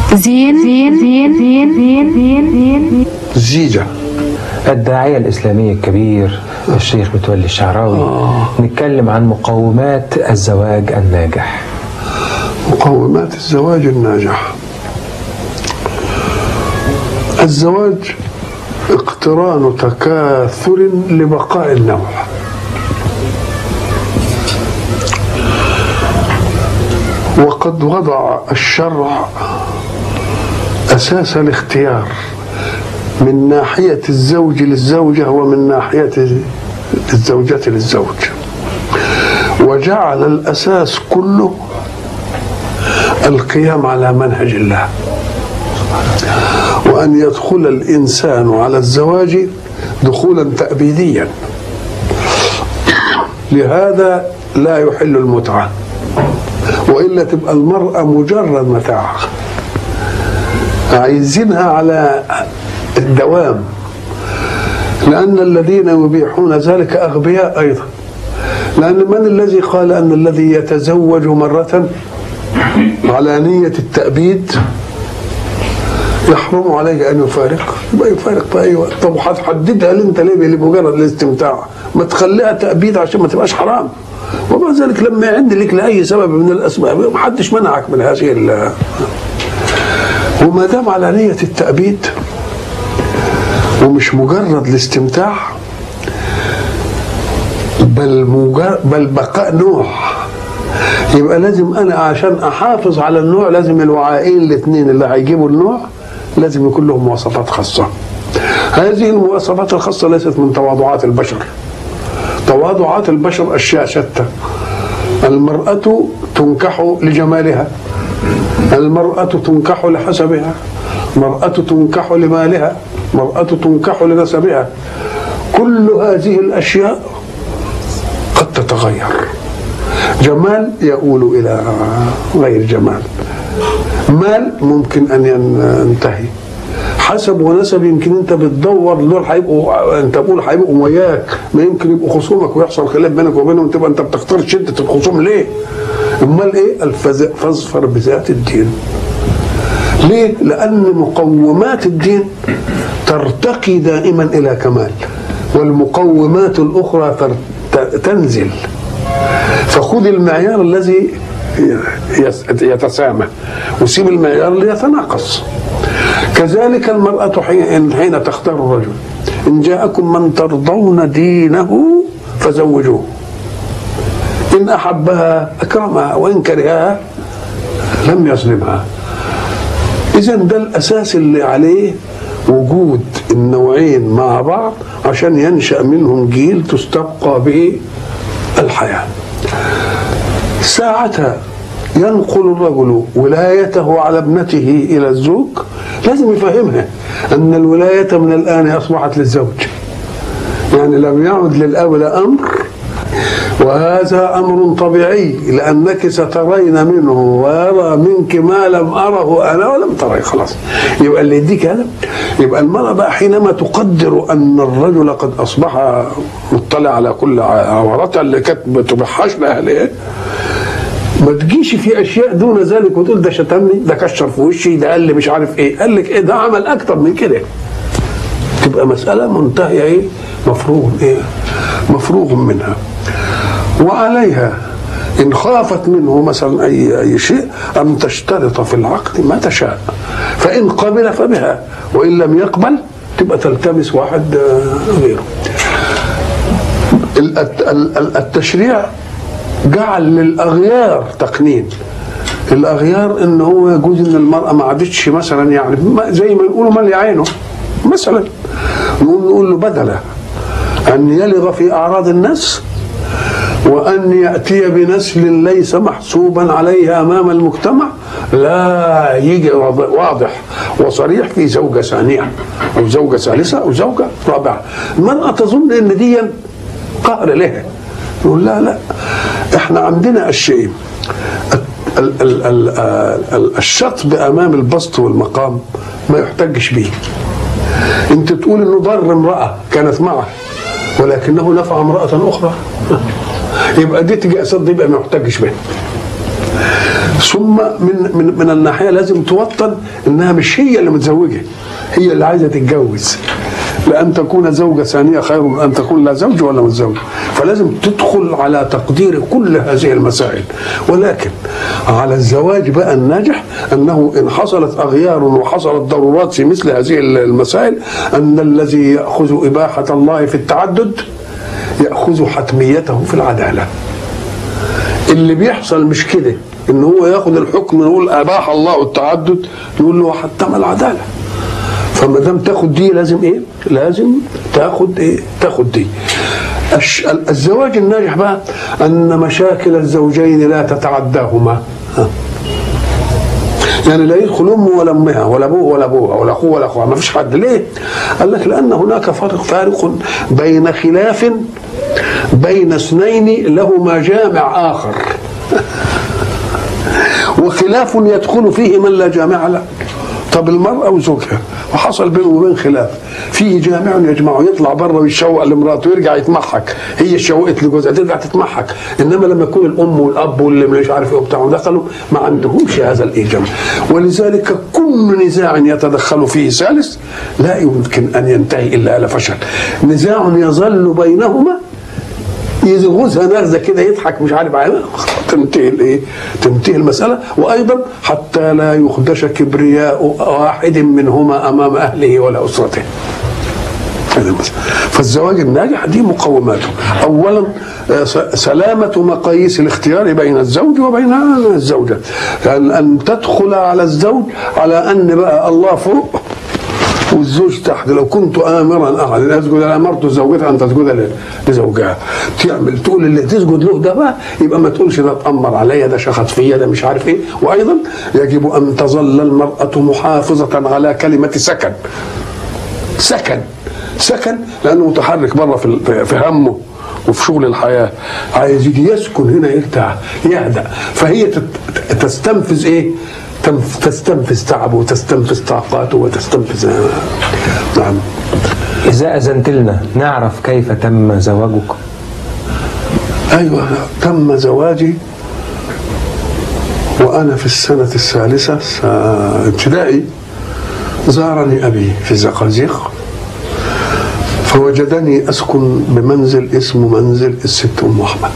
زين زين زين زين زين زين زين زيجة الداعية الإسلامي الكبير الشيخ متولي الشعراوي نتكلم عن مقومات الزواج الناجح مقومات الزواج الناجح الزواج اقتران تكاثر لبقاء النوع وقد وضع الشرع أساس الاختيار من ناحية الزوج للزوجة ومن ناحية الزوجة للزوج وجعل الأساس كله القيام على منهج الله وأن يدخل الإنسان على الزواج دخولا تأبيديا لهذا لا يحل المتعة وإلا تبقى المرأة مجرد متاع عايزينها على الدوام لأن الذين يبيحون ذلك أغبياء أيضا لأن من الذي قال أن الذي يتزوج مرة على نية التأبيد يحرم عليه أن يفارق يبقى يفارق في أي وقت طب هتحددها ليه أنت ليه لمجرد الاستمتاع ما تخليها تأبيد عشان ما تبقاش حرام ومع ذلك لما يعد لك لأي سبب من الأسباب ما حدش منعك من هذه ال- وما دام على نية التأبيد ومش مجرد الاستمتاع بل مجرد بل بقاء نوع يبقى لازم انا عشان احافظ على النوع لازم الوعائين الاثنين اللي هيجيبوا النوع لازم يكون لهم مواصفات خاصه هذه المواصفات الخاصه ليست من تواضعات البشر تواضعات البشر اشياء شتى المراه تنكح لجمالها المراه تنكح لحسبها المراه تنكح لمالها المراه تنكح لنسبها كل هذه الاشياء قد تتغير جمال يؤول الى غير جمال مال ممكن ان ينتهي حسب ونسب يمكن انت بتدور دول هيبقوا انت بقول هيبقوا وياك ما يمكن يبقوا خصومك ويحصل خلاف بينك وبينهم تبقى انت بتختار شده الخصوم ليه؟ امال ايه؟ الفز- فاظفر بذات الدين. ليه؟ لان مقومات الدين ترتقي دائما الى كمال والمقومات الاخرى تر- تنزل فخذ المعيار الذي يس- يتسامى وسيب المعيار اللي يتناقص كذلك المرأة حين حين تختار الرجل إن جاءكم من ترضون دينه فزوجوه إن أحبها أكرمها وإن كرهها لم يظلمها إذا ده الأساس اللي عليه وجود النوعين مع بعض عشان ينشأ منهم جيل تستبقى به الحياة ساعتها ينقل الرجل ولايته على ابنته إلى الزوج لازم يفهمها أن الولاية من الآن أصبحت للزوج يعني لم يعد للأب لا أمر وهذا أمر طبيعي لأنك سترين منه ويرى منك ما لم أره أنا ولم تري خلاص يبقى اللي يديك هذا يبقى المرأة بقى حينما تقدر أن الرجل قد أصبح مطلع على كل عوراتها اللي كانت بتبحاش لأهلها ما تجيش في اشياء دون ذلك وتقول ده شتمني ده كشر في وشي ده قال لي مش عارف ايه قال لك ايه ده عمل اكتر من كده تبقى مساله منتهيه ايه مفروغ ايه مفروغ منها وعليها ان خافت منه مثلا اي اي شيء ان تشترط في العقد ما تشاء فان قبل فبها وان لم يقبل تبقى تلتمس واحد آه، غيره ال- ال- ال- التشريع جعل للاغيار تقنين الاغيار ان هو يجوز ان المراه ما عادتش مثلا يعني ما- زي ما نقولوا مالي عينه مثلا نقول نقول له بدله ان يلغ في اعراض الناس وان ياتي بنسل ليس محسوبا عليه امام المجتمع لا يجي واضح وصريح في زوجه ثانيه او زوجه ثالثه او زوجه رابعه المراه تظن ان دي قهر لها يقول لا لا احنا عندنا الشيء ال- ال- ال- ال- الشطب امام البسط والمقام ما يحتجش به انت تقول انه ضر امراه كانت معه ولكنه نفع امراه اخرى يبقى دي تجي قصاد دي يبقى ما يحتجش بها ثم من من من الناحيه لازم توطن انها مش هي اللي متزوجه هي اللي عايزه تتجوز لان تكون زوجه ثانيه خير من ان تكون لا زوج ولا متزوج فلازم تدخل على تقدير كل هذه المسائل ولكن على الزواج بقى الناجح انه ان حصلت اغيار وحصلت ضرورات في مثل هذه المسائل ان الذي ياخذ اباحه الله في التعدد ياخذ حتميته في العداله اللي بيحصل مش كده ان هو ياخد الحكم نقول اباح الله التعدد نقول له حتم العداله فما دام تاخد دي لازم ايه؟ لازم تاخد ايه؟ تاخد دي. الش- الزواج الناجح بقى ان مشاكل الزوجين لا تتعداهما. ها. يعني لا يدخل امه ولا امها ولا ابوه ولا ابوها ولا اخوه ولا اخوها ما فيش حد ليه؟ قال لك لان هناك فرق فارق بين خلاف بين اثنين لهما جامع اخر وخلاف يدخل فيه من لا جامع له طب المرأة وزوجها وحصل بينه وبين خلاف فيه جامع يجمعه يطلع بره ويشوق لمراته ويرجع يتمحك هي شوقت لجوزها ترجع تتمحك انما لما يكون الام والاب واللي مش عارف ايه وبتاع دخلوا ما عندهمش هذا الايجام ولذلك كل نزاع يتدخل فيه ثالث لا يمكن ان ينتهي الا على فشل نزاع يظل بينهما يغوزها نغزه كده يضحك مش عارف عارف تنتهي الايه؟ تنتهي المساله وايضا حتى لا يخدش كبرياء واحد منهما امام اهله ولا اسرته. هذه المسألة. فالزواج الناجح دي مقوماته اولا آه، س- سلامه مقاييس الاختيار بين الزوج وبين الزوجه ان ان تدخل على الزوج على ان بقى الله فوق والزوج تحت لو كنت امرا احد ان اسجد لامرت زوجتها ان تسجد ل- لزوجها تعمل تقول اللي تسجد له ده بقى يبقى ما تقولش ده اتامر عليا ده شخط فيا ده مش عارف ايه وايضا يجب ان تظل المراه محافظه على كلمه سكن سكن سكن لانه متحرك بره في ال- في همه وفي شغل الحياه عايز يجي يسكن هنا يرتاح يهدأ فهي تت- تستنفذ ايه؟ تنف- تستنفذ تعبه وتستنفذ طاقاته وتستنفذ نعم إذا أذنت لنا نعرف كيف تم زواجك ايوه تم زواجي وانا في السنه الثالثه س- ابتدائي زارني ابي في الزقازيق فوجدني اسكن بمنزل اسمه منزل الست ام احمد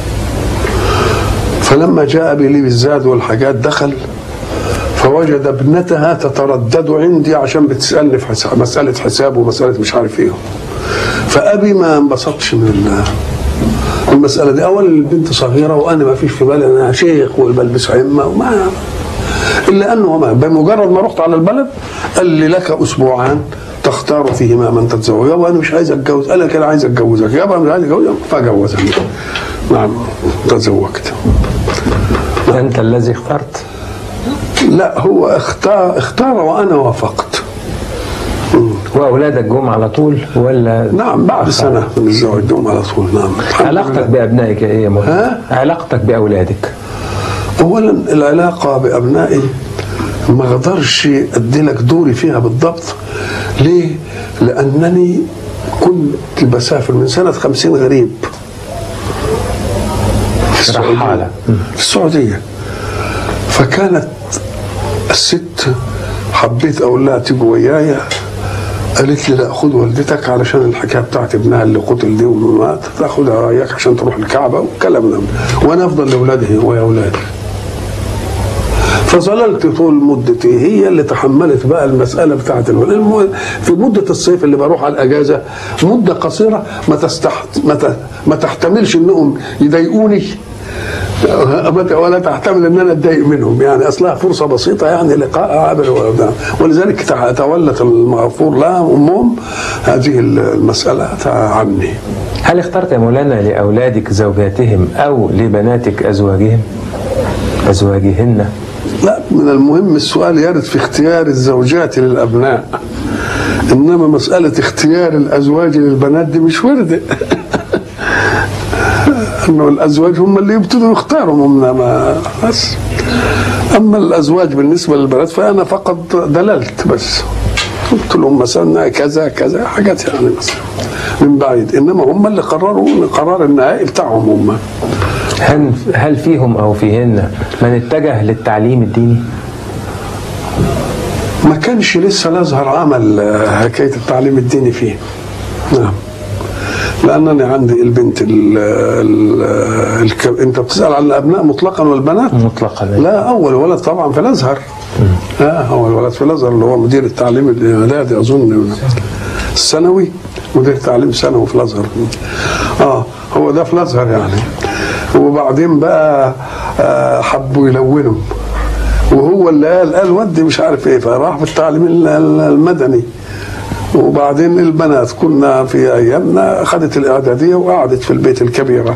فلما جاء بي لي بالزاد والحاجات دخل فوجد ابنتها تتردد عندي عشان بتسالني في حساب مساله حساب ومساله مش عارف ايه فابي ما انبسطش من ال- المساله دي اولا البنت صغيره وانا ما فيش في بالي انا شيخ وبلبس عمه وما الا انه ما بمجرد ما رحت على البلد قال لي لك اسبوعان تختار فيهما من تتزوج يابا انا مش عايز اتجوز قال لك انا عايز اتجوزك يابا أنا مش عايز اتجوزك فجوزني نعم تزوجت أنت الذي اخترت لا هو اختار اختار وانا وافقت وأولادك جم على طول ولا نعم بعد سنه من الزواج دوم على طول نعم الحمد علاقتك لله. بأبنائك إيه يا مولانا؟ ها؟ علاقتك بأولادك اولا العلاقه بابنائي ما اقدرش ادي لك دوري فيها بالضبط ليه؟ لانني كنت بسافر من سنه 50 غريب في السعوديه رحالة. في السعوديه فكانت الست حبيت اقول لها تيجي ويايا قالت لي لا خد والدتك علشان الحكايه بتاعت ابنها اللي قتل دي ومات تاخدها وياك عشان تروح الكعبه والكلام ده وانا افضل لاولادي ويا اولادي فظللت طول مدتي هي اللي تحملت بقى المساله بتاعت الولد الم- في مده الصيف اللي بروح على الاجازه مده قصيره ما تستحت ما, ت... ما تحتملش انهم يضايقوني ولا تحتمل ان انا اتضايق منهم يعني اصلها فرصه بسيطه يعني لقاء عابر وبتاع. ولذلك تع- تولت المغفور لها امهم هذه المساله عني هل اخترت يا مولانا لأولادك زوجاتهم أو لبناتك أزواجهم؟ أزواجهن لا من المهم السؤال يرد في اختيار الزوجات للابناء انما مساله اختيار الازواج للبنات دي مش ورده انه الازواج هم اللي يبتدوا يختاروا هم ما بس اما الازواج بالنسبه للبنات فانا فقط دللت بس قلت لهم مثلا كذا كذا حاجات يعني مثلا من بعيد انما هم اللي قرروا القرار النهائي بتاعهم هم هل هل فيهم او فيهن من اتجه للتعليم الديني؟ ما كانش لسه الازهر عمل آه، حكايه التعليم الديني فيه نعم لانني عندي البنت ال ال الك... انت بتسال عن الابناء مطلقا والبنات مطلقا لا اول ولد طبعا في الازهر لا اول ولد في الازهر اللي هو مدير التعليم الاعدادي اظن الثانوي مدير تعليم ثانوي في الازهر اه هو ده في الازهر يعني وبعدين بقى آه حبوا يلونوا وهو اللي قال قال ودي مش عارف ايه فراح في التعليم ال- ال- المدني وبعدين البنات كنا في ايامنا خدت الاعداديه وقعدت في البيت الكبيره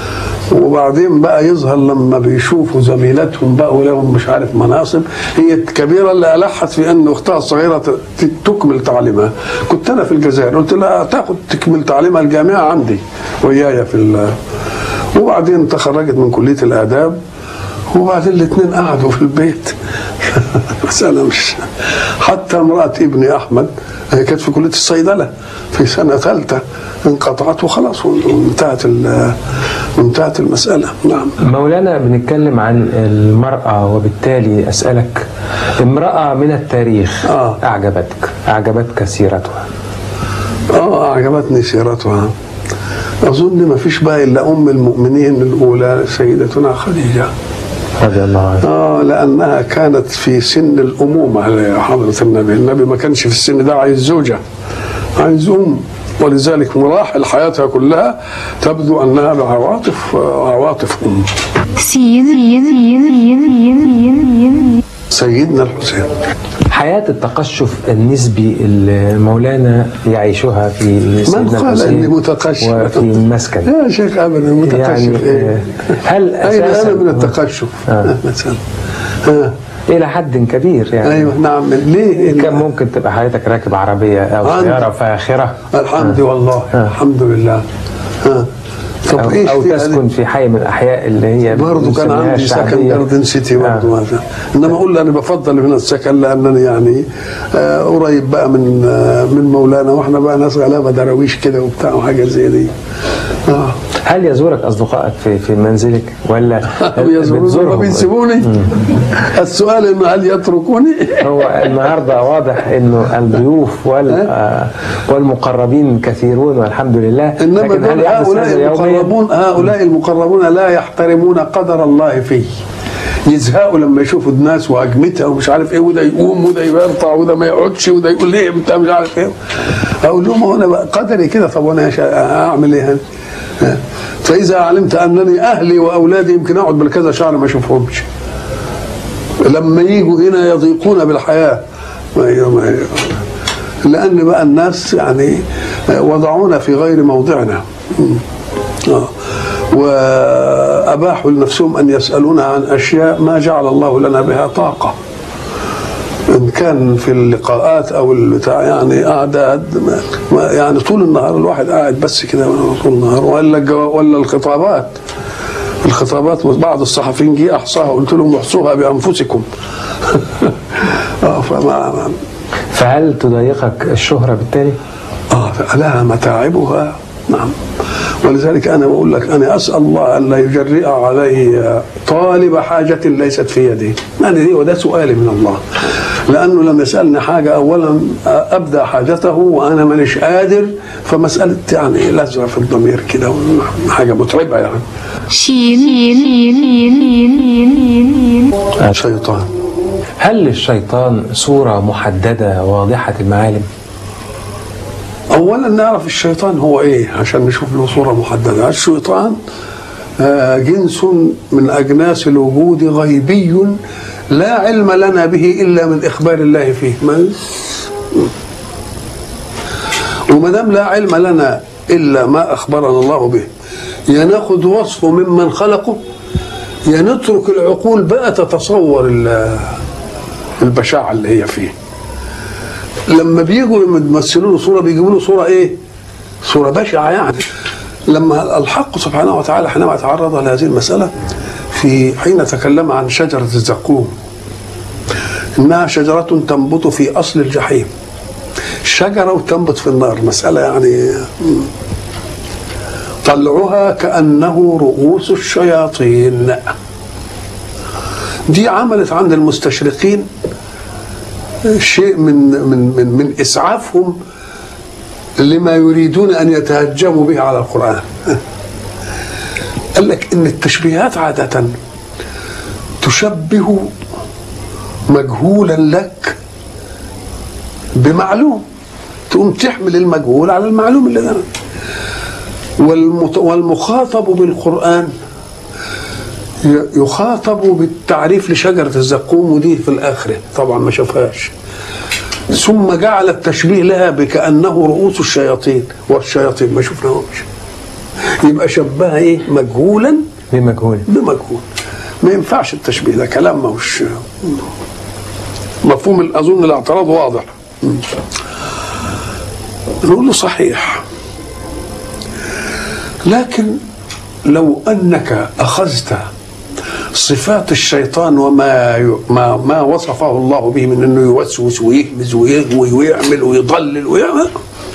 وبعدين بقى يظهر لما بيشوفوا زميلاتهم بقى ولهم مش عارف مناصب هي الكبيره اللي الحت في ان اختها الصغيره ت- ت- تكمل تعليمها كنت انا في الجزائر قلت لها تاخد تكمل تعليمها الجامعه عندي وياي في ال- وبعدين تخرجت من كليه الاداب وبعدين الاثنين قعدوا في البيت مسألة مش حتى امرأة ابني أحمد هي كانت في كلية الصيدلة في سنة ثالثة انقطعت وخلاص وانتهت ال- وانتهت المسألة نعم مولانا بنتكلم عن المرأة وبالتالي أسألك امرأة من التاريخ آه. أعجبتك أعجبتك سيرتها اه أعجبتني سيرتها أظن ما فيش بقى إلا أم المؤمنين الأولى سيدتنا خديجة رضي الله عنها اه لانها كانت في سن الامومه يا حضره النبي، النبي ما كانش في السن ده عايز زوجه عايز ام ولذلك مراحل حياتها كلها تبدو انها بعواطف عواطف ام سين سين سين سين سين سين سيدنا الحسين حياة التقشف النسبي اللي مولانا يعيشها في من سيدنا قال اني الحسين متقشف وفي المسكن يا شيخ ابدا متقشف يعني ايه آه، هل اين أساسا انا من التقشف آه. مثلا آه. إلى حد كبير يعني ايوه نعم ليه كان ممكن تبقى حياتك راكب عربية أو عندي. سيارة فاخرة الحمد والله آه. الحمد لله ها طب أو, ايش أو في تسكن في حي من الأحياء اللي هي برضه كان بنسميها عندي سكن الشعبية. جاردن سيتي برضه آه. آه. انما اقول انا بفضل هنا السكن لانني يعني آه قريب بقى من آه من مولانا واحنا بقى ناس غلابه دراويش كده وبتاع وحاجه زي دي اه هل يزورك أصدقائك في في منزلك ولا يزوروني ما بتزورهم؟ بيسيبوني السؤال انه هل يتركوني؟ هو النهارده واضح انه الضيوف وال آه، والمقربين كثيرون والحمد لله انما لكن هل دول يحدث هؤلاء هذا يوميا؟ المقربون هؤلاء المقربون لا يحترمون قدر الله فيه يزهقوا لما يشوفوا الناس واجمتها ومش عارف ايه وده يقوم وده يرفع وده ما يقعدش وده يقول ليه انت مش عارف ايه اقول لهم هو انا بقى قدري كده طب وانا إيش اعمل ايه هنا؟ ها؟ فاذا علمت انني اهلي واولادي يمكن اقعد بالكذا شهر ما اشوفهمش لما يجوا هنا يضيقون بالحياه ما ي- ما ي- لان بقى الناس يعني وضعونا في غير موضعنا آه. واباحوا لنفسهم ان يسالونا عن اشياء ما جعل الله لنا بها طاقه ان كان في اللقاءات او البتاع يعني اعداد ما- ما- يعني طول النهار الواحد قاعد بس كده طول النهار ولا الجوا- ولا الخطابات الخطابات بعض الصحفيين جه احصاها قلت لهم احصوها بانفسكم اه فما فهل تضايقك الشهرة بالتالي؟ اه لها متاعبها نعم ولذلك انا بقول لك انا اسال الله ان لا يجرئ علي طالب حاجه ليست في يدي انا دي وده سؤالي من الله لانه لما يسالني حاجه اولا ابدا حاجته وانا مانيش قادر فمساله يعني لزقه في الضمير كده حاجه متعبه يعني شين شين شين شين شين شين شيطان هل للشيطان صورة محددة واضحة المعالم؟ اولا نعرف الشيطان هو ايه عشان نشوف له صوره محدده الشيطان آه، جنس من اجناس الوجود غيبي لا علم لنا به الا من اخبار الله فيه ما وما دام لا علم لنا الا ما اخبرنا الله به يا ناخذ وصفه ممن خلقه يا نترك العقول بقى تتصور ال- البشاعه اللي هي فيه لما بيجوا يمثلوا له صوره بيجيبوا له صوره ايه؟ صوره بشعه يعني لما الحق سبحانه وتعالى حينما تعرض لهذه المساله في حين تكلم عن شجره الزقوم انها شجره تنبت في اصل الجحيم شجره وتنبت في النار مساله يعني مم. طلعها كأنه رؤوس الشياطين دي عملت عند المستشرقين شيء من من من من اسعافهم لما يريدون ان يتهجموا به على القران قال لك ان التشبيهات عاده تشبه مجهولا لك بمعلوم تقوم تحمل المجهول على المعلوم اللي ده والمت- والمخاطب بالقرآن ي- يخاطب بالتعريف لشجرة الزقوم ودي في الآخرة طبعا ما شافهاش ثم جعل التشبيه لها بكأنه رؤوس الشياطين والشياطين ما شفناهمش يبقى شبهها ايه مجهولا بمجهول بمجهول ما ينفعش التشبيه ده كلام ما هوش مفهوم ال- اظن الاعتراض واضح نقول له صحيح لكن لو انك اخذت صفات الشيطان وما ي- ما ما وصفه الله به من انه يوسوس ويهمز ويغوي ويعمل ويضلل ويعمل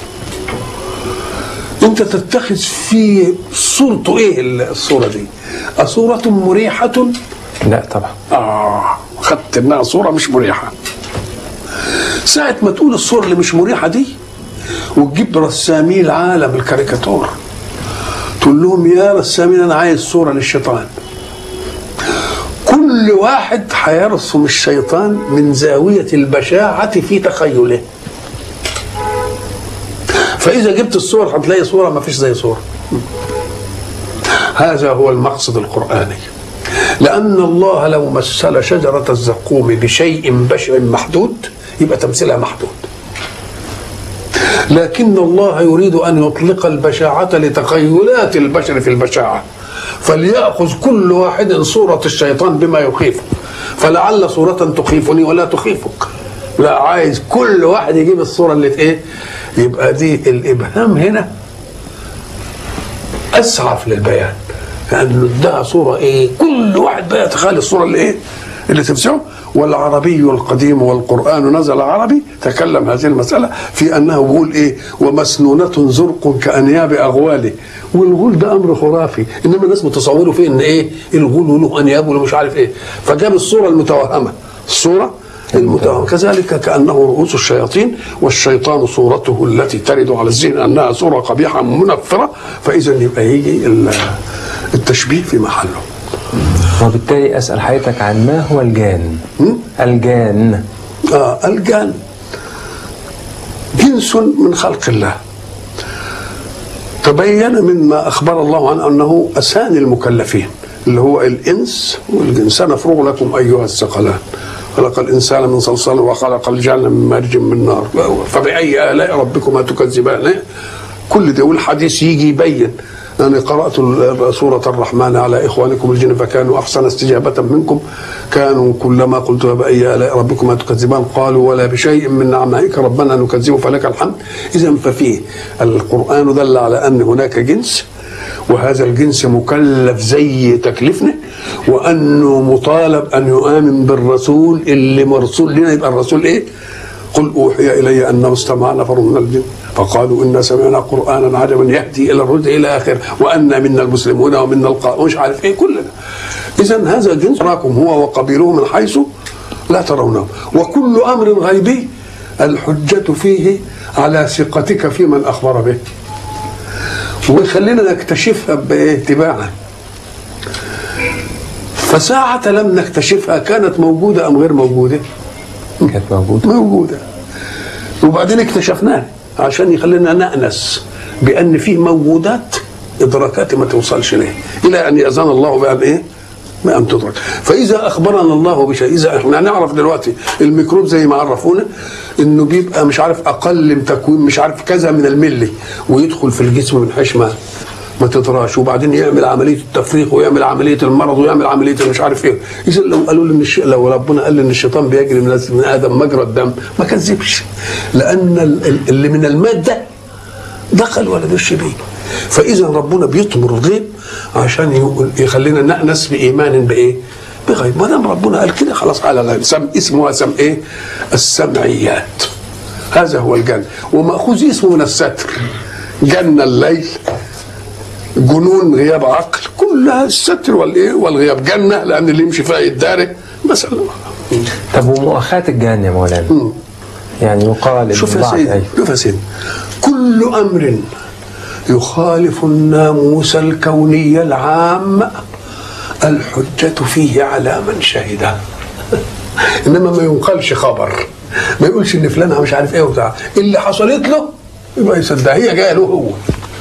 انت تتخذ في صورته ايه الصوره دي؟ أصورة مريحة؟ لا طبعا آه خدت إنها صورة مش مريحة. ساعة ما تقول الصورة اللي مش مريحة دي وتجيب رسامي العالم الكاريكاتور تقول لهم يا رسامين أنا عايز صورة للشيطان. كل واحد هيرسم الشيطان من زاوية البشاعة في تخيله. فإذا جبت الصور هتلاقي صورة ما فيش زي صورة. هذا هو المقصد القرآني لأن الله لو مثل شجرة الزقوم بشيء بشع محدود يبقى تمثيلها محدود لكن الله يريد أن يطلق البشاعة لتخيلات البشر في البشاعة فليأخذ كل واحد صورة الشيطان بما يخيفه فلعل صورة تخيفني ولا تخيفك لا عايز كل واحد يجيب الصورة اللي في ايه يبقى دي الإبهام هنا اسعف للبيان لانه ادها صوره ايه كل واحد بقى يتخيل الصوره اللي ايه اللي تمسعه والعربي القديم والقران نزل عربي تكلم هذه المساله في انه بيقول ايه ومسنونه زرق كانياب اغواله والغول ده امر خرافي انما الناس متصوروا فيه ان ايه الغول له انياب ولا مش عارف ايه فجاب الصوره المتوهمه الصوره المتوهم كذلك كأنه رؤوس الشياطين والشيطان صورته التي ترد على الذهن أنها صورة قبيحة منفرة فإذا يبقى يجي ال- التشبيه في محله وبالتالي أسأل حضرتك عن ما هو الجان الجان آه الجان جنس من خلق الله تبين مما أخبر الله عنه أنه أسان المكلفين اللي هو الإنس والجن سنفرغ لكم أيها الثقلان خلق الإنسان من صلصال وخلق الجن من مارج من نار فبأي آلاء ربكما تكذبان كل ده والحديث يجي يبين أنا قرأت ال- سورة الرحمن على إخوانكم الجن فكانوا أحسن استجابة منكم كانوا كلما قلت بأي آلاء ربكما تكذبان قالوا ولا بشيء من نعمائك ربنا نكذب فلك الحمد إذا ففيه القرآن دل على أن هناك جنس وهذا الجنس مكلف زي تكليفنا وأنه مطالب أن يؤمن بالرسول اللي مرسول لنا يبقى الرسول إيه؟ قل اوحي الي انه استمع نفر من الجن فقالوا انا سمعنا قرانا عجبا يهدي الى الرشد الى اخره وانا منا المسلمون ومنا القائمون مش عارف ايه كل ده اذا هذا الجنس راكم هو وقبيله من حيث لا ترونه وكل امر غيبي الحجه فيه على ثقتك في من اخبر به وخلينا نكتشفها بايه تباعا فساعة لم نكتشفها كانت موجودة أم غير موجودة؟ كانت موجودة موجودة وبعدين اكتشفناها عشان يخلينا نأنس بأن فيه موجودات إدراكات ما توصلش ليه إلى أن يأذن الله بأن إيه؟ بأن تدرك فإذا أخبرنا الله بشيء إذا إحنا نعرف دلوقتي الميكروب زي ما عرفونا إنه بيبقى مش عارف أقل من تكوين مش عارف كذا من الملي ويدخل في الجسم من حيث ما ما تدراش وبعدين يعمل عمليه التفريق ويعمل عمليه المرض ويعمل عمليه مش عارف ايه اذا لو قالوا لي ان الش... لو ربنا قال لي ان الشيطان بيجري من من ادم مجرى الدم ما كذبش لان ال- ال- اللي من الماده دخل ولا دش بيه فاذا ربنا بيطمر الغيب عشان يقول- يخلينا نأنس بايمان بايه؟ بغيب ما دام ربنا قال كده خلاص على غيب سم اسمها سم ايه؟ السمعيات هذا هو الجنة ومأخوذ اسمه من الستر جنة الليل جنون غياب عقل كلها الستر والايه والغياب جنه لان اللي يمشي فيها يتدارك مثلا طب ومؤاخاة الجهنم يا مولانا يعني يقال إن شوف يا بعض- سيدي أيوة. شوف يا سيدي كل امر يخالف الناموس الكوني العام الحجة فيه على من شهده انما ما ينقلش خبر ما يقولش ان فلان مش عارف ايه وبتاع اللي حصلت له يبقى يصدق هي جايه له هو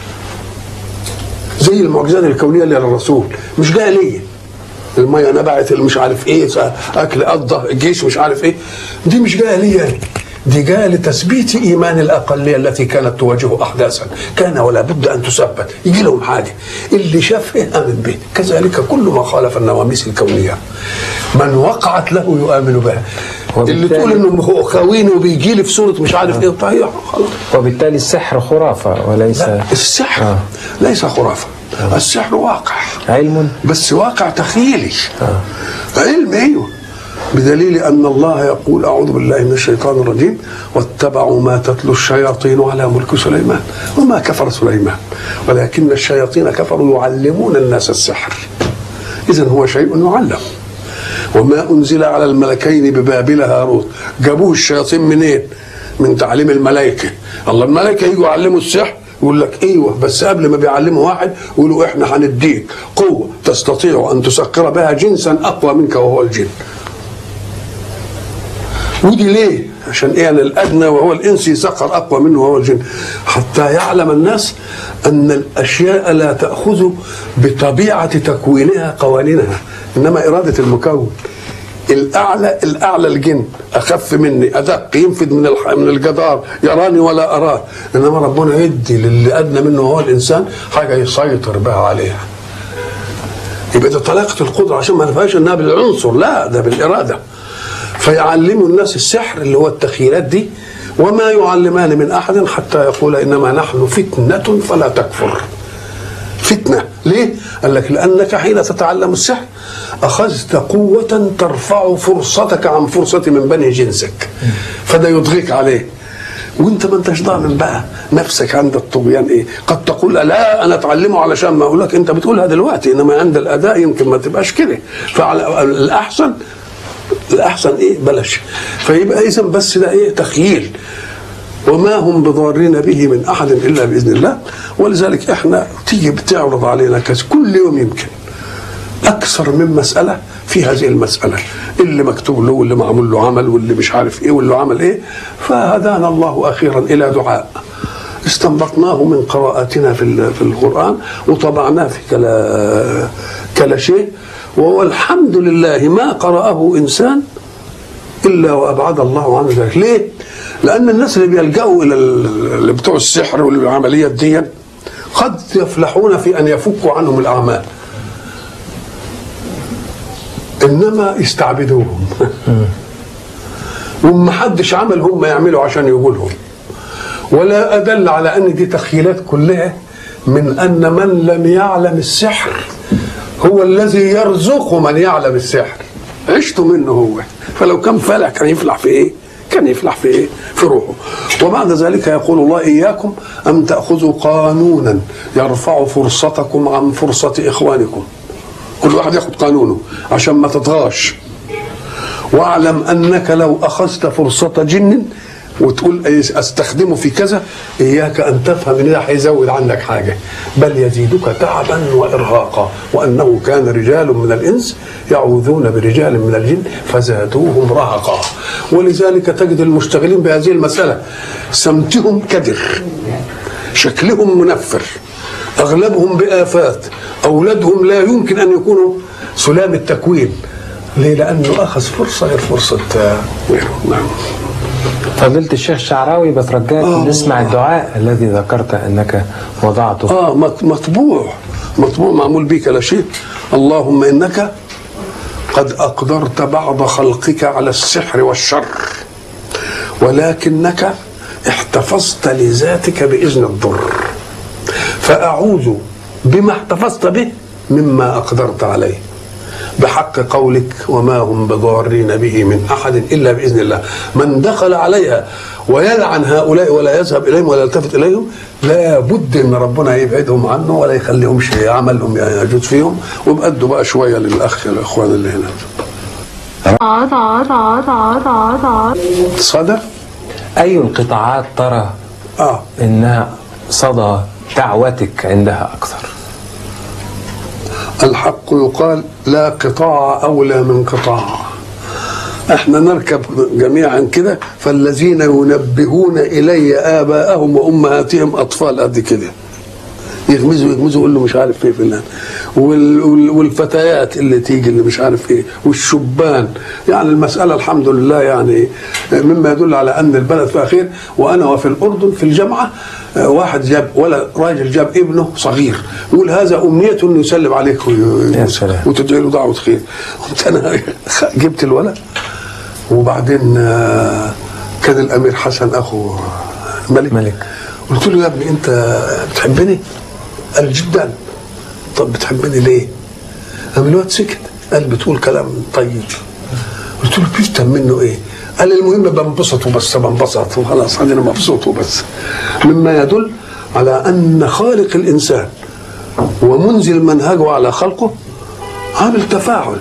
زي المعجزات الكونيه اللي على الرسول مش جايه ليا الميه نبعت اللي مش عارف ايه اكل قضى الجيش مش عارف ايه دي مش جايه ليا أنا. دي جايه لتثبيت ايمان الاقليه التي كانت تواجه احداثا كان ولا بد ان تثبت يجي لهم حاجه اللي شافه امن به كذلك كل ما خالف النواميس الكونيه من وقعت له يؤمن بها اللي وبالتالي- تقول انه هو خاوين وبيجي لي في صوره مش عارف ايه طيب خلاص وبالتالي السحر خرافة وليس لا السحر آه. ليس خرافه السحر واقع علم بس واقع تخيلي علم ايوه بدليل ان الله يقول اعوذ بالله من الشيطان الرجيم واتبعوا ما تتلو الشياطين على ملك سليمان وما كفر سليمان ولكن الشياطين كفروا يعلمون الناس السحر اذا هو شيء يعلم وما انزل على الملكين ببابل هاروت جابوه الشياطين منين من تعليم الملائكه الله الملائكه يجوا يعلموا السحر يقول لك ايوه بس قبل ما بيعلموا واحد يقولوا احنا هنديك قوه تستطيع ان تسخر بها جنسا اقوى منك وهو الجن ودي ليه؟ عشان ايه يعني الادنى وهو الانس يسخر اقوى منه وهو الجن حتى يعلم الناس ان الاشياء لا تاخذ بطبيعه تكوينها قوانينها انما اراده المكون الاعلى الاعلى الجن اخف مني ادق ينفذ من الح- من الجدار يراني ولا اراه انما ربنا يدي للي ادنى منه وهو الانسان حاجه يسيطر بها عليها يبقى ده طلاقه القدره عشان ما نفهمش انها بالعنصر لا ده بالاراده فيعلموا الناس السحر اللي هو التخيلات دي وما يعلمان من احد حتى يقول انما نحن فتنه فلا تكفر فتنه ليه؟ قال لك لانك حين تتعلم السحر اخذت قوه ترفع فرصتك عن فرصه من بني جنسك فده يضغيك عليه وانت ما انتش ضامن بقى نفسك عند الطغيان ايه قد تقول لا انا اتعلمه علشان ما اقول لك انت بتقولها دلوقتي انما عند الاداء يمكن ما تبقاش كده فعلى الاحسن الاحسن ايه بلاش فيبقى اذا بس ده ايه تخييل وما هم بضارين به من احد الا باذن الله ولذلك احنا تيجي بتعرض علينا كذا كل يوم يمكن اكثر من مساله في هذه المساله اللي مكتوب له واللي معمول له عمل واللي مش عارف ايه واللي عمل ايه فهدانا الله اخيرا الى دعاء استنبطناه من قراءاتنا في ال- في القران وطبعناه في كلا كلا شيء وهو الحمد لله ما قرأه انسان الا وابعد الله عنه ذلك ليه لان الناس اللي بيلجأوا الى ال- اللي بتوع السحر والعمليات دي قد يفلحون في ان يفكوا عنهم الاعمال انما يستعبدوهم وما حدش عمل هم يعملوا عشان يقولهم ولا ادل على ان دي تخيلات كلها من ان من لم يعلم السحر هو الذي يرزق من يعلم السحر عشت منه هو فلو كان فالح كان يفلح في ايه كان يفلح في ايه في روحه وبعد ذلك يقول الله اياكم ان تاخذوا قانونا يرفع فرصتكم عن فرصه اخوانكم كل واحد ياخد قانونه عشان ما تطغاش واعلم انك لو اخذت فرصه جن وتقول إيه استخدمه في كذا اياك ان تفهم ان ده هيزود عندك حاجه بل يزيدك تعبا وارهاقا وانه كان رجال من الانس يعوذون برجال من الجن فزادوهم رهقا ولذلك تجد المشتغلين بهذه المساله سمتهم كدر شكلهم منفر اغلبهم بافات اولادهم لا يمكن ان يكونوا سلام التكوين ليه؟ لانه اخذ فرصه غير فرصه آه، غيره نعم فضيلة الشيخ الشعراوي بترجاك آه. نسمع الدعاء الذي ذكرت أنك وضعته اه مط- مطبوع مطبوع معمول بك لا شيء اللهم انك قد اقدرت بعض خلقك على السحر والشر ولكنك احتفظت لذاتك باذن الضر فاعوذ بما احتفظت به مما اقدرت عليه بحق قولك وما هم بضارين به من احد الا باذن الله من دخل عليها ويلعن هؤلاء ولا يذهب اليهم ولا يلتفت اليهم لا بد ان ربنا يبعدهم عنه ولا يخليهمش عملهم يجوز فيهم ويبقى بقى شويه للاخ الاخوان اللي هنا صدى أي القطاعات ترى اه إنها صدى دعوتك عندها أكثر الحق يقال لا قطاع اولى من قطاع احنا نركب جميعا كده فالذين ينبهون الي اباءهم وامهاتهم اطفال قد كده يغمزوا يغمزوا يقول له مش عارف ايه فلان وال- وال- والفتيات اللي تيجي اللي مش عارف ايه والشبان يعني المساله الحمد لله يعني مما يدل على ان البلد فيها خير وانا وفي الاردن في الجامعه آه، واحد جاب ولا راجل جاب ابنه صغير يقول هذا امنيته انه يسلم عليك وي- يا سلام. وتدعي له دعوه خير قمت انا جبت الولد وبعدين آه، كان الامير حسن اخو الملك ملك. قلت له يا ابني انت بتحبني؟ قال جدا طب بتحبني ليه؟ قام الواد سكت قال بتقول كلام طيب قلت له بيفهم منه ايه؟ قال المهم بنبسط وبس بنبسط وخلاص انا مبسوط وبس مما يدل على ان خالق الانسان ومنزل منهجه على خلقه عامل تفاعل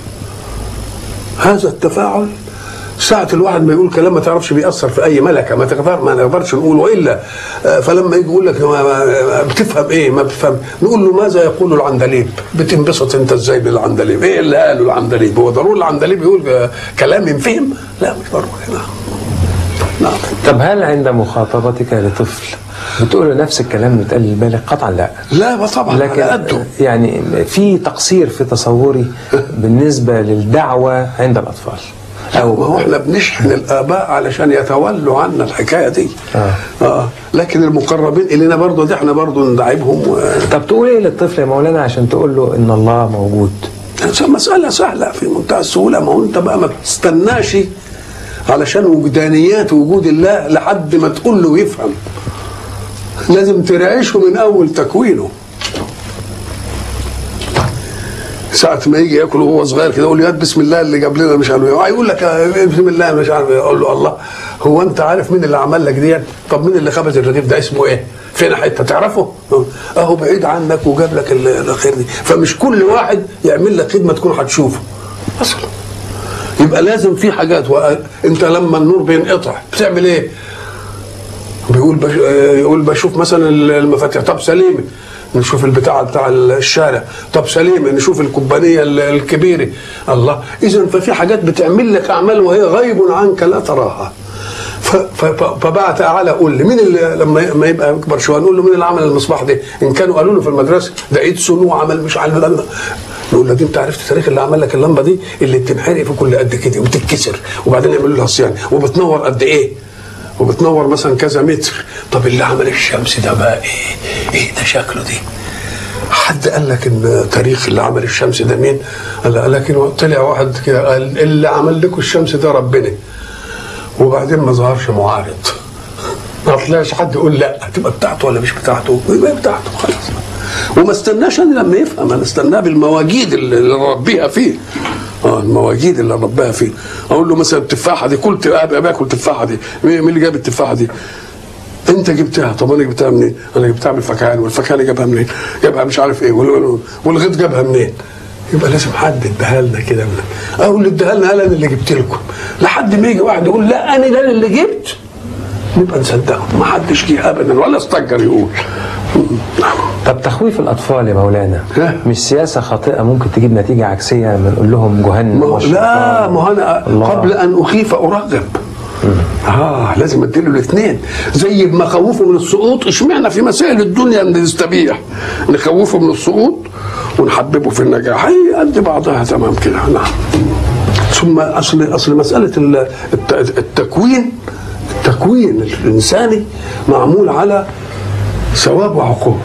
هذا التفاعل ساعة الواحد ما يقول كلام ما تعرفش بيأثر في أي ملكة ما تقدر ما نقدرش نقول وإلا آه، فلما يجي يقول لك ما ما بتفهم إيه ما بتفهم نقول له ماذا يقول العندليب بتنبسط أنت إزاي بالعندليب إيه اللي قاله العندليب هو ضروري العندليب يقول آه، كلام ينفهم لا مش ضروري نعم نعم طب هل عند مخاطبتك لطفل بتقول له نفس الكلام اللي اتقال للبالغ قطعا لا لا ما طبعا على لكن قده يعني في تقصير في تصوري بالنسبة للدعوة عند الأطفال ما أو هو احنا بنشحن الاباء علشان يتولوا عنا الحكايه دي آه. آه. لكن المقربين الينا برضه دي احنا برضه ندعبهم و... طب تقول ايه للطفل يا مولانا عشان تقول له ان الله موجود مسألة سهلة في منتهى السهولة ما هو أنت بقى ما تستناش علشان وجدانيات وجود الله لحد ما تقول له يفهم لازم ترعشه من أول تكوينه ساعة ما يجي ياكل وهو صغير كده يقول له يا بسم الله اللي جاب لنا مش عارف ايه يقول لك آه، بسم الله مش عارف ايه اقول له الله هو انت عارف مين اللي عمل لك ديت طب مين اللي خبز الرغيف ده اسمه ايه فين حته تعرفه اهو بعيد عنك وجاب لك ال- الخير دي فمش كل واحد يعمل لك خدمه تكون هتشوفه اصلا يبقى لازم في حاجات وانت لما النور بينقطع بتعمل ايه بيقول بش... آه، يقول بشوف مثلا المفاتيح طب سليمه نشوف البتاع بتاع الشارع طب سليمه نشوف الكوبانيه ال- الكبيره الله اذا ففي حاجات بتعمل لك اعمال وهي غيب عنك لا تراها ف- ف- ف- فبقى تعالى قول لي مين اللي لما ما يبقى يكبر شويه نقول له مين اللي عمل المصباح ده؟ ان كانوا قالوا له في المدرسه ده ايدسون وعمل مش عارف لا- لا. نقول له دي انت عرفت تاريخ اللي عمل لك اللمبه دي اللي بتنحرق في كل قد كده وبتتكسر وبعدين يعملوا لها صيانه وبتنور قد ايه؟ وبتنور مثلا كذا متر طب اللي عمل الشمس ده بقى ايه ايه ده شكله دي حد قال لك ان تاريخ اللي عمل الشمس ده مين قال قال لك إنه طلع واحد كده قال اللي عمل لكم الشمس ده ربنا وبعدين ما ظهرش معارض ما طلعش حد يقول لا هتبقى بتاعته ولا مش بتاعته يبقى بتاعته خلاص وما استناش انا لما يفهم انا استناه بالمواجيد اللي اللي ربيها فيه اه المواجيد اللي رباها فيه اقول له مثلا التفاحه دي كلت ابقى باكل التفاحه دي مين مين اللي جاب التفاحه دي انت جبتها طب انا جبتها منين؟ انا جبتها من الفكهاني والفكهاني جابها منين؟ جابها مش عارف ايه وال- والغيط جابها منين؟ يبقى لازم حد اداها لنا كده من او اللي اداها لنا قال انا اللي جبت لكم لحد ما يجي واحد يقول لا انا ده اللي جبت نبقى نصدقه ما حدش جه ابدا ولا استجر يقول طب تخويف الاطفال يا مولانا ها؟ مش سياسه خاطئه ممكن تجيب نتيجه عكسيه لما نقول لهم جهنم ما هو- لا والشيطان؟ ما هو انا الله. قبل ان اخيف ارغب اه لازم اديله الاثنين زي ما خوفه من السقوط اشمعنى في مسائل الدنيا نستبيح نخوفه من السقوط ونحببه في النجاح هي قد بعضها تمام كده نعم ثم اصل اصل مساله ال- الت- التكوين التكوين الانساني معمول على ثواب وعقوبه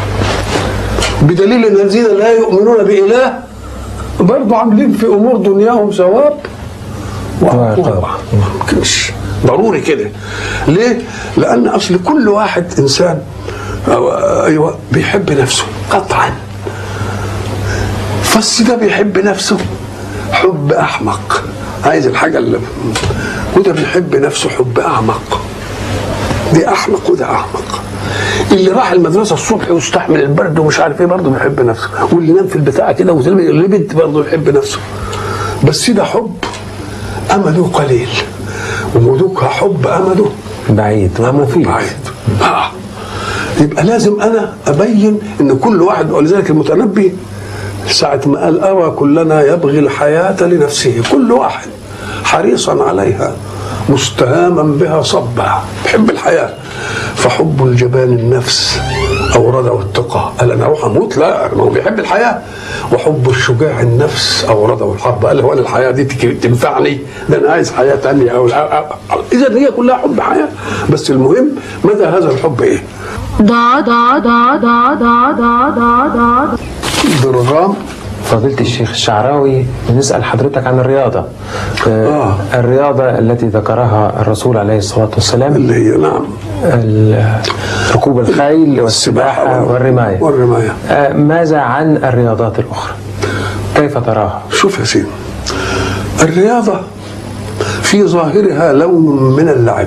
بدليل ان الذين لا يؤمنون باله برضه عاملين في امور دنياهم ثواب وعقوبه مش ضروري كده ليه؟ لان اصل كل واحد انسان أو- ايوه بيحب نفسه قطعا بس ده بيحب نفسه حب احمق عايز الحاجه اللي وده بيحب نفسه حب اعمق دي احمق وده احمق اللي راح المدرسه الصبح ويستحمل البرد ومش عارف ايه برضه بيحب نفسه واللي نام في البتاع كده وتلبد برضه بيحب نفسه بس ده حب امله قليل وملوكها حب امله بعيد ومفيد بعيد آه. يبقى لازم انا ابين ان كل واحد ولذلك المتنبي ساعة ما قال أرى كلنا يبغي الحياة لنفسه كل واحد حريصا عليها مستهاما بها صبا بحب الحياة فحب الجبان النفس أورده التقى قال أنا أروح أموت لا ما هو بيحب الحياة وحب الشجاع النفس أورده الحرب قال هو أنا الحياة دي تك- تنفعني ده أنا عايز حياة تانية أو إذا هي كلها حب حياة بس المهم مدى هذا الحب إيه da da da da da da da da برغام فضيلة الشيخ الشعراوي بنسأل حضرتك عن الرياضة آه. آه. الرياضة التي ذكرها الرسول عليه الصلاة والسلام اللي هي نعم ال- ركوب الخيل والسباحة وال- والرماية والرماية آه، ماذا عن الرياضات الأخرى كيف تراها شوف يا سيدي الرياضة في ظاهرها لون من اللعب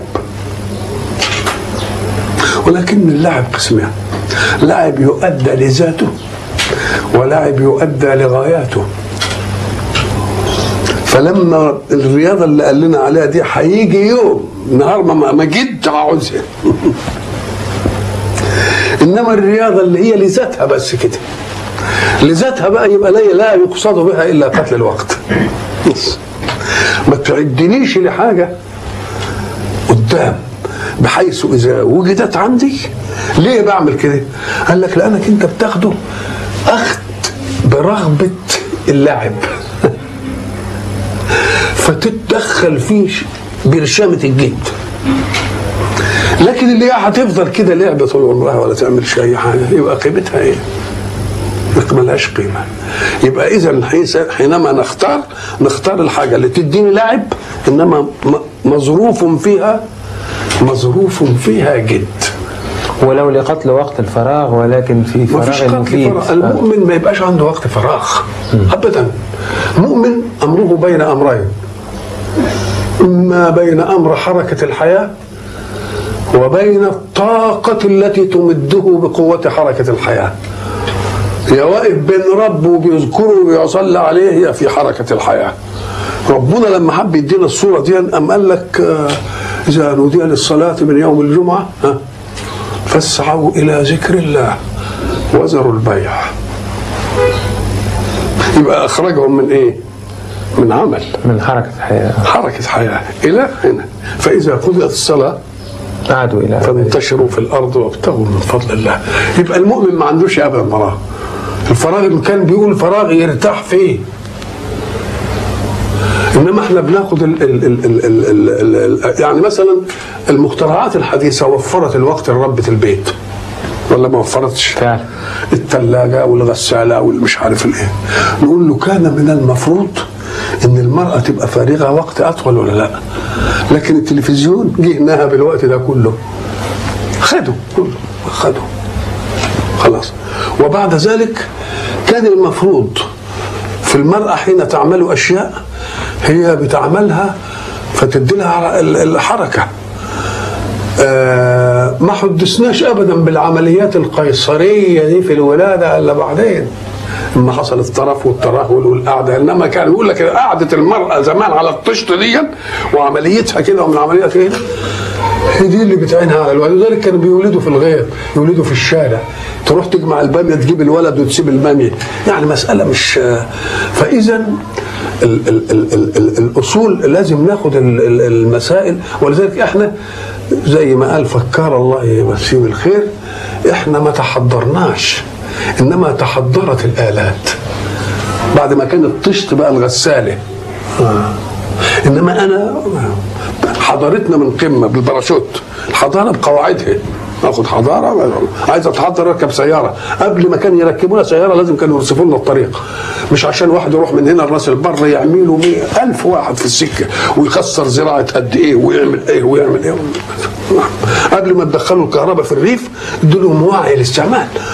ولكن اللعب قسمين لعب يؤدى لذاته ولعب يؤدى لغاياته فلما الرياضة اللي قال لنا عليها دي هيجي يوم نهار ما ما جيت عاوزها انما الرياضة اللي هي لذاتها بس كده لذاتها بقى يبقى لا لا يقصد بها الا قتل الوقت بس ما تعدنيش لحاجه قدام بحيث اذا وجدت عندي ليه بعمل كده؟ قال لك لانك انت بتاخده اخذ برغبه اللاعب فتتدخل فيه برشامه الجد لكن اللي هي هتفضل كده لعبه طول عمرها ولا تعملش اي حاجه يبقى قيمتها ايه؟ ملهاش قيمه يبقى اذا حينما نختار نختار الحاجه اللي تديني لعب انما م- مظروف فيها مظروف فيها جد ولو لقتل وقت الفراغ ولكن في ما فيش فراغ قتل مفيد فراغ المؤمن ما يبقاش عنده وقت فراغ ابدا مؤمن امره بين امرين اما بين امر حركه الحياه وبين الطاقه التي تمده بقوه حركه الحياه يا واقف بين رب وبيذكره ويصلي عليه هي في حركه الحياه ربنا لما حب يدينا الصوره دي قام قال لك آه، اذا نودي للصلاه من يوم الجمعه ها فاسعوا الى ذكر الله وذروا البيع يبقى اخرجهم من ايه من عمل من حركة الحياة حركه حياه الى هنا فاذا قضيت الصلاه عادوا إلى فانتشروا في الارض وابتغوا من فضل الله يبقى المؤمن ما عندوش ابدا فراغ الفراغ اللي كان بيقول فراغ يرتاح فيه انما احنا بناخد ال ال ال ال ال ال ال ال يعني مثلا المخترعات الحديثه وفرت الوقت لربة البيت ولا ما وفرتش فعلا. الثلاجه والغساله والمش عارف الايه نقول له كان من المفروض ان المراه تبقى فارغه وقت اطول ولا لا لكن التلفزيون جه نهب الوقت ده كله خده كله خده خلاص وبعد ذلك كان المفروض في المرأة حين تعمل أشياء هي بتعملها فتدي لها ال- الحركة آه، ما حدثناش ابدا بالعمليات القيصريه دي في الولاده الا بعدين لما حصل الطرف والترهل والقعده انما كان يقول لك قعده المراه زمان على الطشت دي وعمليتها كده ومن عمليتها كده هي دي اللي بتعينها على الولد لذلك كانوا بيولدوا في الغيط يولدوا في الشارع تروح تجمع الباميه تجيب الولد وتسيب الباميه يعني مساله مش فاذا ال ال ال ال ال الاصول لازم ناخد ال ال المسائل ولذلك احنا زي ما قال فكر الله يمسيه بالخير احنا ما تحضرناش انما تحضرت الالات بعد ما كانت طشت بقى الغساله آه. انما انا حضارتنا من قمه بالباراشوت الحضاره بقواعدها ناخد حضاره عايز اتحضر اركب سياره قبل ما كانوا يركبوا لنا سياره لازم كانوا يرصفوا لنا الطريق مش عشان واحد يروح من هنا لراس البر يعملوا مئة ألف واحد في السكه ويخسر زراعه قد ايه ويعمل ايه ويعمل ايه قبل ما تدخلوا الكهرباء في الريف ادوا لهم وعي الاستعمال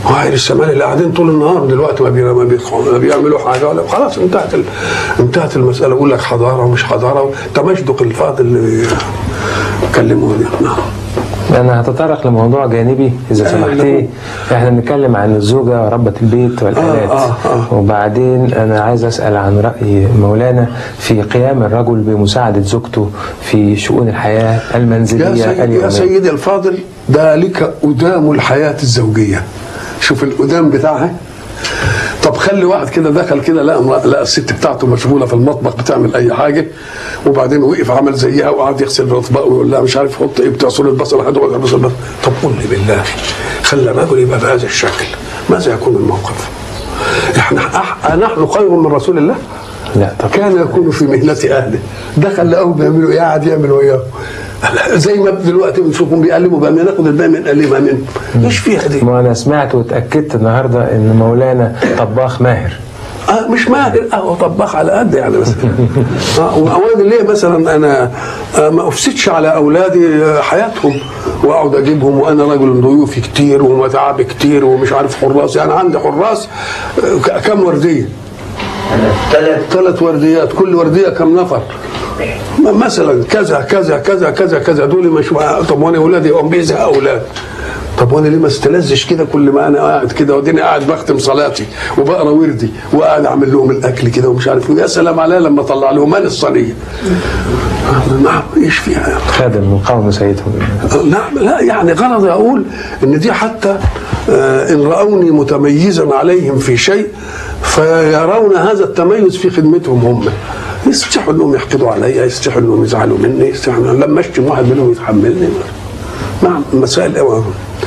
وعائل السمان اللي قاعدين طول النهار دلوقتي ما, بي... ما, بي... ما بيعملوا حاجه ولا خلاص انتهت ال... انتهت المساله يقول لك حضاره ومش حضاره تمجدق الفاضل اللي كلموني نعم أنا هتطرق لموضوع جانبي إذا آه، سمحتي إحنا بنتكلم عن الزوجة ربة البيت والآلات آه، آه. وبعدين أنا عايز أسأل عن رأي مولانا في قيام الرجل بمساعدة زوجته في شؤون الحياة يا المنزلية سيدي, يا اليومية سيدي الفاضل ذلك أدام الحياة الزوجية شوف الأدام بتاعها طب خلي واحد كده دخل كده لقى امرأة- لقى الست بتاعته مشغوله في المطبخ بتعمل اي حاجه وبعدين وقف عمل زيها وقعد يغسل الاطباق ويقول لها مش عارف حط ايه بتاع صوره البصل هات وقعد البصل بس. طب قول لي بالله خلى الرجل يبقى بهذا الشكل ماذا يكون الموقف؟ احنا أح- نحن خير من رسول الله لا طب كان يكون في مهنة أهله دخل لقوه بيعملوا إيه قاعد يعمل وياه زي ما دلوقتي بنشوفهم بيقلبوا بقى ناخد الباقي من قلبها منه ايش فيها دي؟ ما أنا سمعت واتأكدت النهاردة إن مولانا طباخ ماهر آه مش ماهر اه طباخ على قد يعني بس آه واوادي ليه مثلا انا آه ما افسدش على اولادي آه، حياتهم واقعد اجيبهم وانا رجل ضيوفي كتير ومتعب كتير ومش عارف حراس يعني عندي حراس آه، ك- كم ورديه؟ ثلاث ثلاث ورديات كل ورديه كم نفر؟ م- مثلا كذا كذا كذا كذا كذا دول مش طب وانا اولادي يقوم بيزهق اولاد طب وانا ليه ما استلذش كده كل ما انا قاعد كده واديني قاعد بختم صلاتي وبقرا وردي وقاعد اعمل لهم الاكل كده ومش عارف إيه. يا سلام عليا لما اطلع لهم مال الصينيه نعم ايش فيها خادم من قوم سيدهم نعم لا يعني غرضي اقول ان دي حتى آه، ان راوني متميزا عليهم في شيء فيرون هذا التميز في خدمتهم هم يستحوا انهم يحقدوا عليا يستحوا انهم يزعلوا مني يستحوا إنهم- لما اشتم واحد منهم يتحملني نعم مسائل أوي.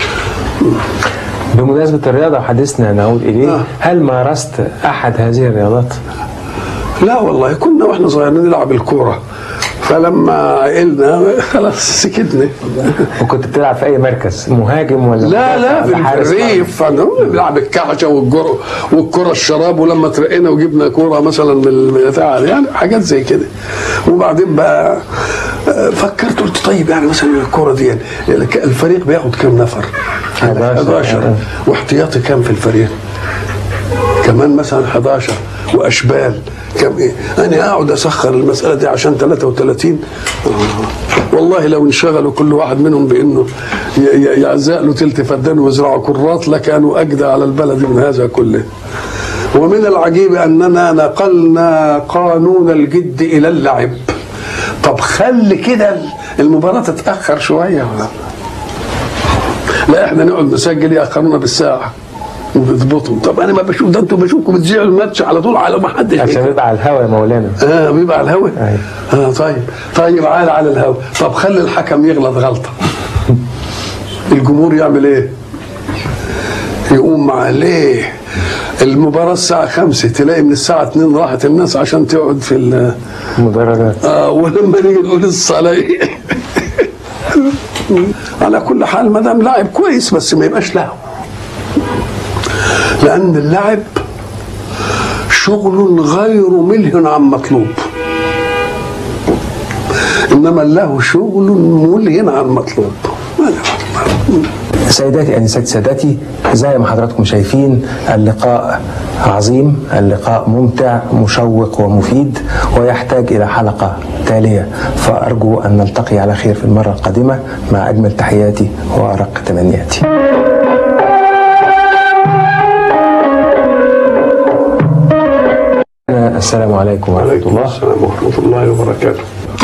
بمناسبة الرياضة وحديثنا نعود إليه آه. هل مارست أحد هذه الرياضات؟ لا والله كنا واحنا صغيرين نلعب الكوره فلما عقلنا خلاص سكتنا وكنت بتلعب في أي مركز مهاجم ولا لا لا مدافع في ولا حارس الريف أنا بنلعب الكعشه والجر والكره الشراب ولما ترقينا وجبنا كوره مثلا من البتاع يعني حاجات زي كده وبعدين بقى آه، فكرت قلت طيب يعني مثلا الكوره دي يعني الفريق بياخد كام نفر؟ 11. 11 واحتياطي كام في الفريق؟ كمان مثلا 11 واشبال كم ايه انا اقعد اسخر المساله دي عشان 33 آه. والله لو انشغلوا كل واحد منهم بانه ي- ي- يعزق له تلت فدان ويزرعوا كرات لكانوا اجدى على البلد من هذا كله ومن العجيب اننا نقلنا قانون الجد الى اللعب طب خلي كده المباراه تتاخر شويه لا احنا نقعد نسجل ياخرونا بالساعه وبيضبطوا طب انا ما بشوف ده انتوا بشوفكم بتذيعوا الماتش على طول على ما حدش عشان يبقى على الهوا يا مولانا اه بيبقى على الهوا أيوة. اه طيب طيب عال على الهوا طب خلي الحكم يغلط غلطه الجمهور يعمل ايه يقوم مع ليه المباراة الساعة خمسة تلاقي من الساعة 2 راحت الناس عشان تقعد في ال مدرجات آه ولما نيجي نقول الصلاة على كل حال ما دام لاعب كويس بس ما يبقاش لهو لأن اللعب شغل غير ملهٍ عن مطلوب إنما اللهو شغل ملهٍ عن مطلوب سيداتي أنساتي سادتي زي ما حضراتكم شايفين اللقاء عظيم اللقاء ممتع مشوق ومفيد ويحتاج إلى حلقة تالية فأرجو أن نلتقي على خير في المرة القادمة مع أجمل تحياتي وأرق تمنياتي السلام عليكم ورحمة عليكم الله السلام ورحمة الله وبركاته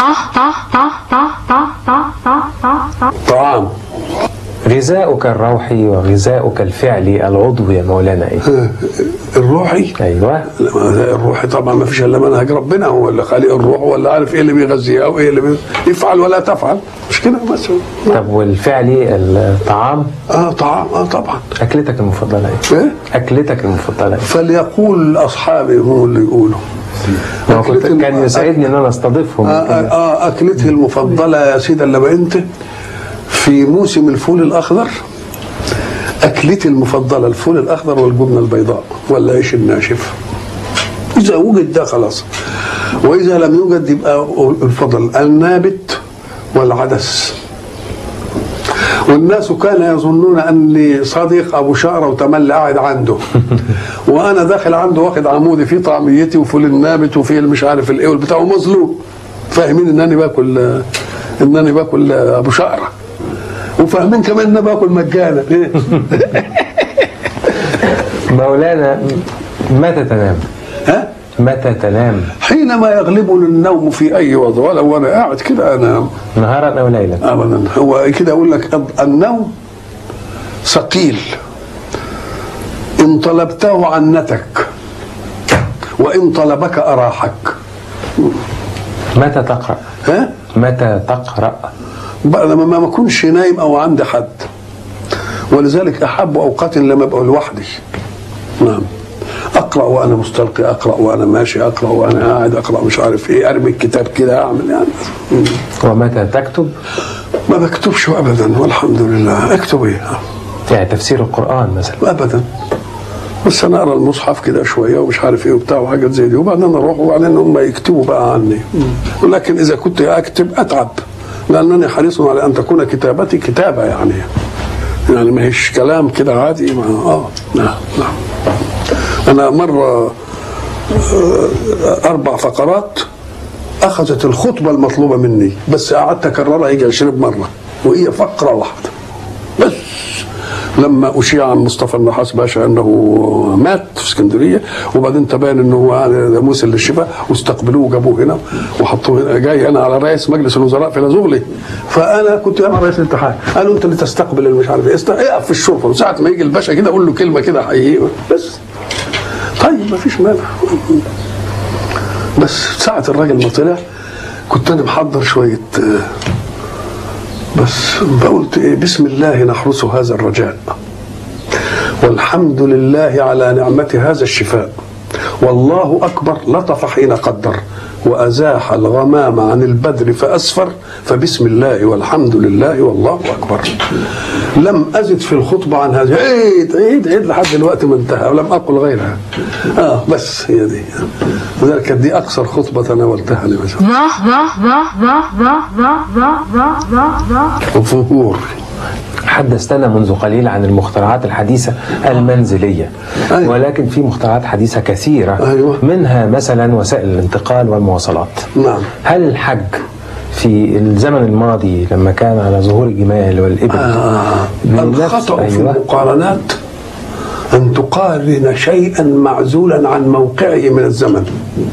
طعام غذاؤك الروحي وغذاؤك الفعلي العضوي يا مولانا إيه؟ آه، الروحي أيوه لا، الروح طبعا ما فيش الا منهج ربنا هو اللي خالق الروح ولا عارف ايه اللي بيغذيها وايه اللي بي... يفعل ولا تفعل مش كده مثلا طب والفعلي الطعام اه طعام اه طبعا أكلتك المفضلة إيه؟ ايه أكلتك المفضلة إيه؟ فليقول اصحابي هم اللي يقولوا ما هو كنت أكلتي كان الم- يسعدني ان انا استضيفهم آه, آه, اه اكلتي المفضله يا سيدي الا انت في موسم الفول الاخضر اكلتي المفضله الفول الاخضر والجبنه البيضاء والعيش الناشف اذا وجد ده خلاص واذا لم يوجد يبقى الفضل النابت والعدس والناس كان يظنون اني صديق ابو شقره وتملي قاعد عنده وانا داخل عنده واخد عمودي فيه طعميتي وفول النابت وفيه مش عارف الايه والبتاع ومظلوم فاهمين انني باكل انني باكل ابو شقره وفاهمين كمان ان انا باكل مجانا مولانا متى تنام؟ ها متى تنام؟ حينما يغلبني النوم في اي وضع ولو انا قاعد كده انام نهارا او ليلا ابدا هو كده اقول لك النوم ثقيل ان طلبته عنتك وان طلبك اراحك متى تقرا؟ ها متى تقرا؟ بقى لما ما اكونش نايم او عندي حد ولذلك احب اوقات لما ابقى لوحدي نعم اقرا وانا مستلقي اقرا وانا ماشي اقرا وانا قاعد اقرا مش عارف ايه ارمي الكتاب كده اعمل يعني مم. ومتى تكتب؟ ما بكتبش ابدا والحمد لله اكتب ايه يعني تفسير القران مثلا ابدا بس انا اقرا المصحف كده شويه ومش عارف ايه وبتاع وحاجات زي دي وبعدين اروح وبعدين هم يكتبوا بقى عني ولكن اذا كنت اكتب اتعب لانني حريص على ان تكون كتابتي كتابه يعني يعني ما هيش كلام كده عادي ما اه نعم نعم انا مره آه، اربع فقرات اخذت الخطبه المطلوبه مني بس قعدت اكررها يجي 20 مره وهي فقره واحده بس لما اشيع عن مصطفى النحاس باشا انه مات في اسكندريه وبعدين تبين انه هو يعني موسى للشفاء واستقبلوه وجابوه هنا وحطوه هنا جاي انا على رئيس مجلس الوزراء في لازوغلي فانا كنت انا رئيس الاتحاد قالوا انت اللي تستقبل اللي مش عارف ايه است- اقف في الشرطه وساعه ما يجي الباشا كده اقول له كلمه كده حقيقيه بس طيب ما فيش مانع بس ساعه الراجل ما طلع كنت انا محضر شويه آه، بس فقلت إيه بسم الله نحرس هذا الرجاء والحمد لله على نعمة هذا الشفاء والله أكبر لطف حين قدر وأزاح الغمام عن البدر فأسفر فبسم الله والحمد لله والله أكبر لم أزد في الخطبة عن هذا عيد عيد عيد لحد الوقت ما انتهى ولم أقل غيرها آه بس هي دي لذلك كانت دي أقصر خطبة تناولتها أنا مثلا وفهور حدثتنا منذ قليل عن المخترعات الحديثة المنزلية أيوة. ولكن في مخترعات حديثة كثيرة أيوة. منها مثلا وسائل الانتقال والمواصلات نعم هل الحج في الزمن الماضي لما كان على ظهور الجمال والإبل آه. بنفس- الخطأ في أيوة. المقارنات أن تقارن شيئا معزولا عن موقعه من الزمن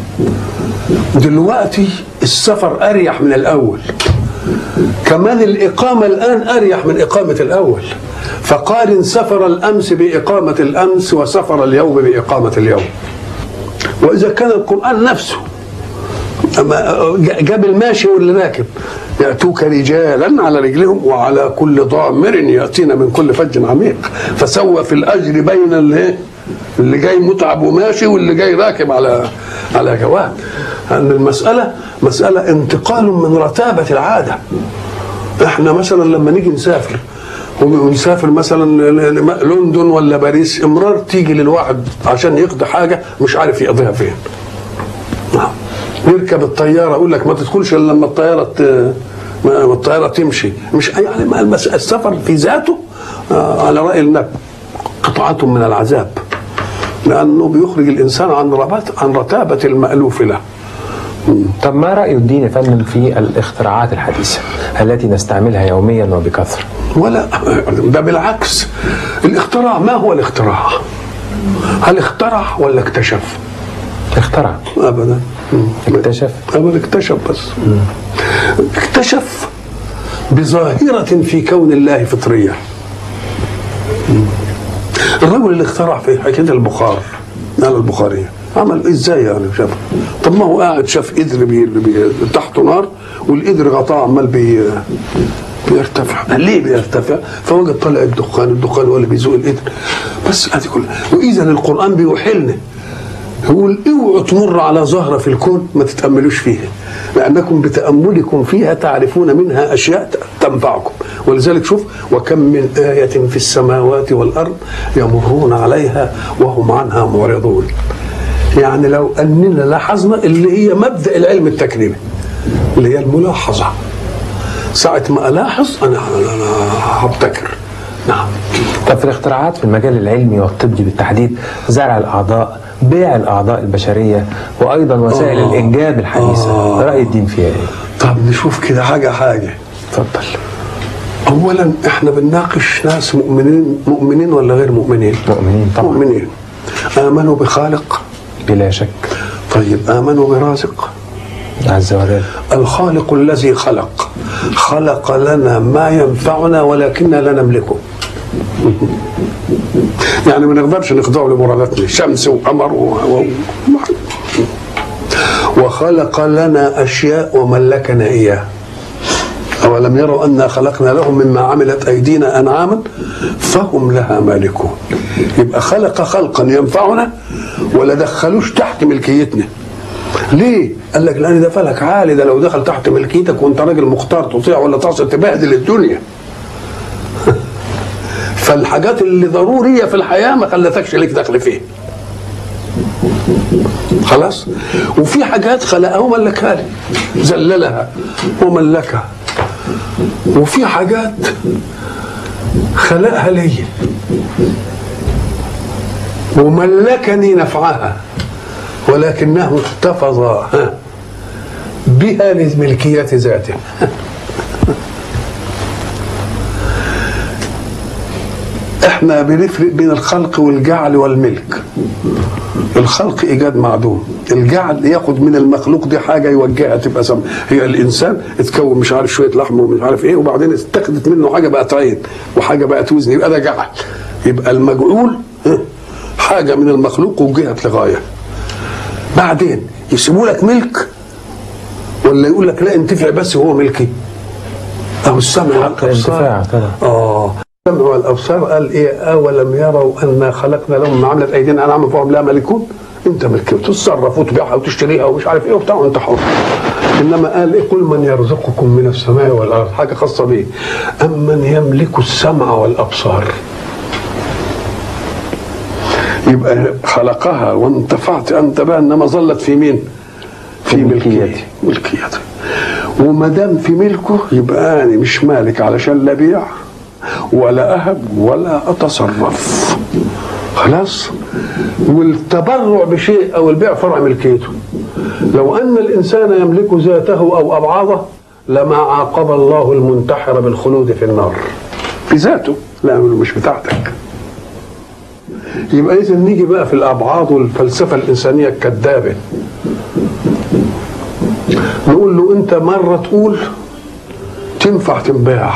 دلوقتي السفر أريح من الأول كمان الإقامة الآن أريح من إقامة الأول فقارن سفر الأمس بإقامة الأمس وسفر اليوم بإقامة اليوم وإذا كان القرآن نفسه أما جاب الماشي واللي راكب يأتوك رجالا على رجلهم وعلى كل ضامر يأتينا من كل فج عميق فسوى في الأجر بين اللي, اللي جاي متعب وماشي واللي جاي راكب على على جواد أن المسألة مسألة انتقال من رتابة العادة احنا مثلا لما نيجي نسافر ونسافر مثلا لندن ولا باريس امرار تيجي للواحد عشان يقضي حاجه مش عارف يقضيها فين نعم يركب الطياره يقول لك ما تدخلش الا لما الطياره ت... ما الطياره تمشي مش يعني ما المس... السفر في ذاته آه على راي النبي قطعه من العذاب لانه بيخرج الانسان عن ربات عن رتابه المالوف له طب ما رأي الدين يا فندم في الاختراعات الحديثة التي نستعملها يوميا وبكثرة ولا ده بالعكس الاختراع ما هو الاختراع هل اخترع ولا اكتشف اخترع ابدا اكتشف ابدا اكتشف بس اكتشف بظاهرة في كون الله فطرية الرجل اللي اخترع في حكاية البخار قال البخارية عمل ازاي يعني شاف طب ما هو قاعد شاف قدر بي بي تحته نار والقدر غطاه عمال بي بيرتفع ليه بيرتفع فوجد طلع الدخان الدخان هو اللي بيزوق القدر بس ادي كلها واذا القران بيوحلنا يقول اوعوا تمر على زهره في الكون ما تتاملوش فيها لانكم بتاملكم فيها تعرفون منها اشياء تنفعكم ولذلك شوف وكم من ايه في السماوات والارض يمرون عليها وهم عنها معرضون يعني لو اننا لاحظنا اللي هي مبدا العلم التكريمي اللي هي الملاحظه ساعة ما ألاحظ أنا أنا أنا هبتكر نعم طب في الاختراعات في المجال العلمي والطبي بالتحديد زرع الأعضاء بيع الأعضاء البشرية وأيضا وسائل آه. الإنجاب الحديثة آه. رأي الدين فيها إيه؟ طب نشوف كده حاجة حاجة اتفضل أولا إحنا بنناقش ناس مؤمنين مؤمنين ولا غير مؤمنين؟ مؤمنين طبعا مؤمنين آمنوا بخالق بلا شك طيب آمنوا برازق عز وجل الخالق الذي خلق خلق لنا ما ينفعنا ولكننا لا نملكه يعني ما نقدرش نخضعه لمراداتنا شمس وقمر و... و... وخلق لنا اشياء وملكنا اياه اولم يروا انا خلقنا لهم مما عملت ايدينا انعاما فهم لها مالكون يبقى خلق خلقا ينفعنا ولا دخلوش تحت ملكيتنا ليه؟ قال لك لان ده فلك عالي ده لو دخل تحت ملكيتك وانت راجل مختار تطيع ولا تعصي تبهدل الدنيا. فالحاجات اللي ضروريه في الحياه ما خلتكش ليك دخل فيها. خلاص؟ وفي حاجات خلقها وملكها لي ذللها وملكها. وفي حاجات خلقها لي وملكني نفعها ولكنه احتفظ ها، بها لملكية ذاته احنا بنفرق بين الخلق والجعل والملك الخلق ايجاد معدوم الجعل ياخد من المخلوق دي حاجه يوجهها تبقى سم هي الانسان اتكون مش عارف شويه لحم ومش عارف ايه وبعدين اتخذت منه حاجه بقت عين وحاجه بقت وزن يبقى ده جعل يبقى المجعول ها، حاجه من المخلوق وجهت لغايه بعدين يسيبوا لك ملك ولا يقول لك لا انتفع بس هو ملكي او السمع حق الانتفاع طبعا اه السمع والابصار قال ايه اولم يروا انا خلقنا لهم ما عملت ايدينا انعاما فهم لا ملكون انت ملكي وتتصرف وتبيعها وتشتريها ومش عارف ايه وبتاع وانت حر انما قال ايه قل من يرزقكم من السماء والارض حاجه خاصه بيه امن يملك السمع والابصار يبقى خلقها وانتفعت انت بها انما ظلت في مين؟ في في ملكيتي ملكيتي. ملكيتي وما دام في ملكه يبقى انا مش مالك علشان لا بيع ولا اهب ولا اتصرف خلاص والتبرع بشيء او البيع فرع ملكيته لو ان الانسان يملك ذاته او ابعاضه لما عاقب الله المنتحر بالخلود في النار بذاته لا مش بتاعتك يبقى اذا نيجي بقى في الابعاض والفلسفه الانسانيه الكذابه نقول له انت مره تقول تنفع تنباع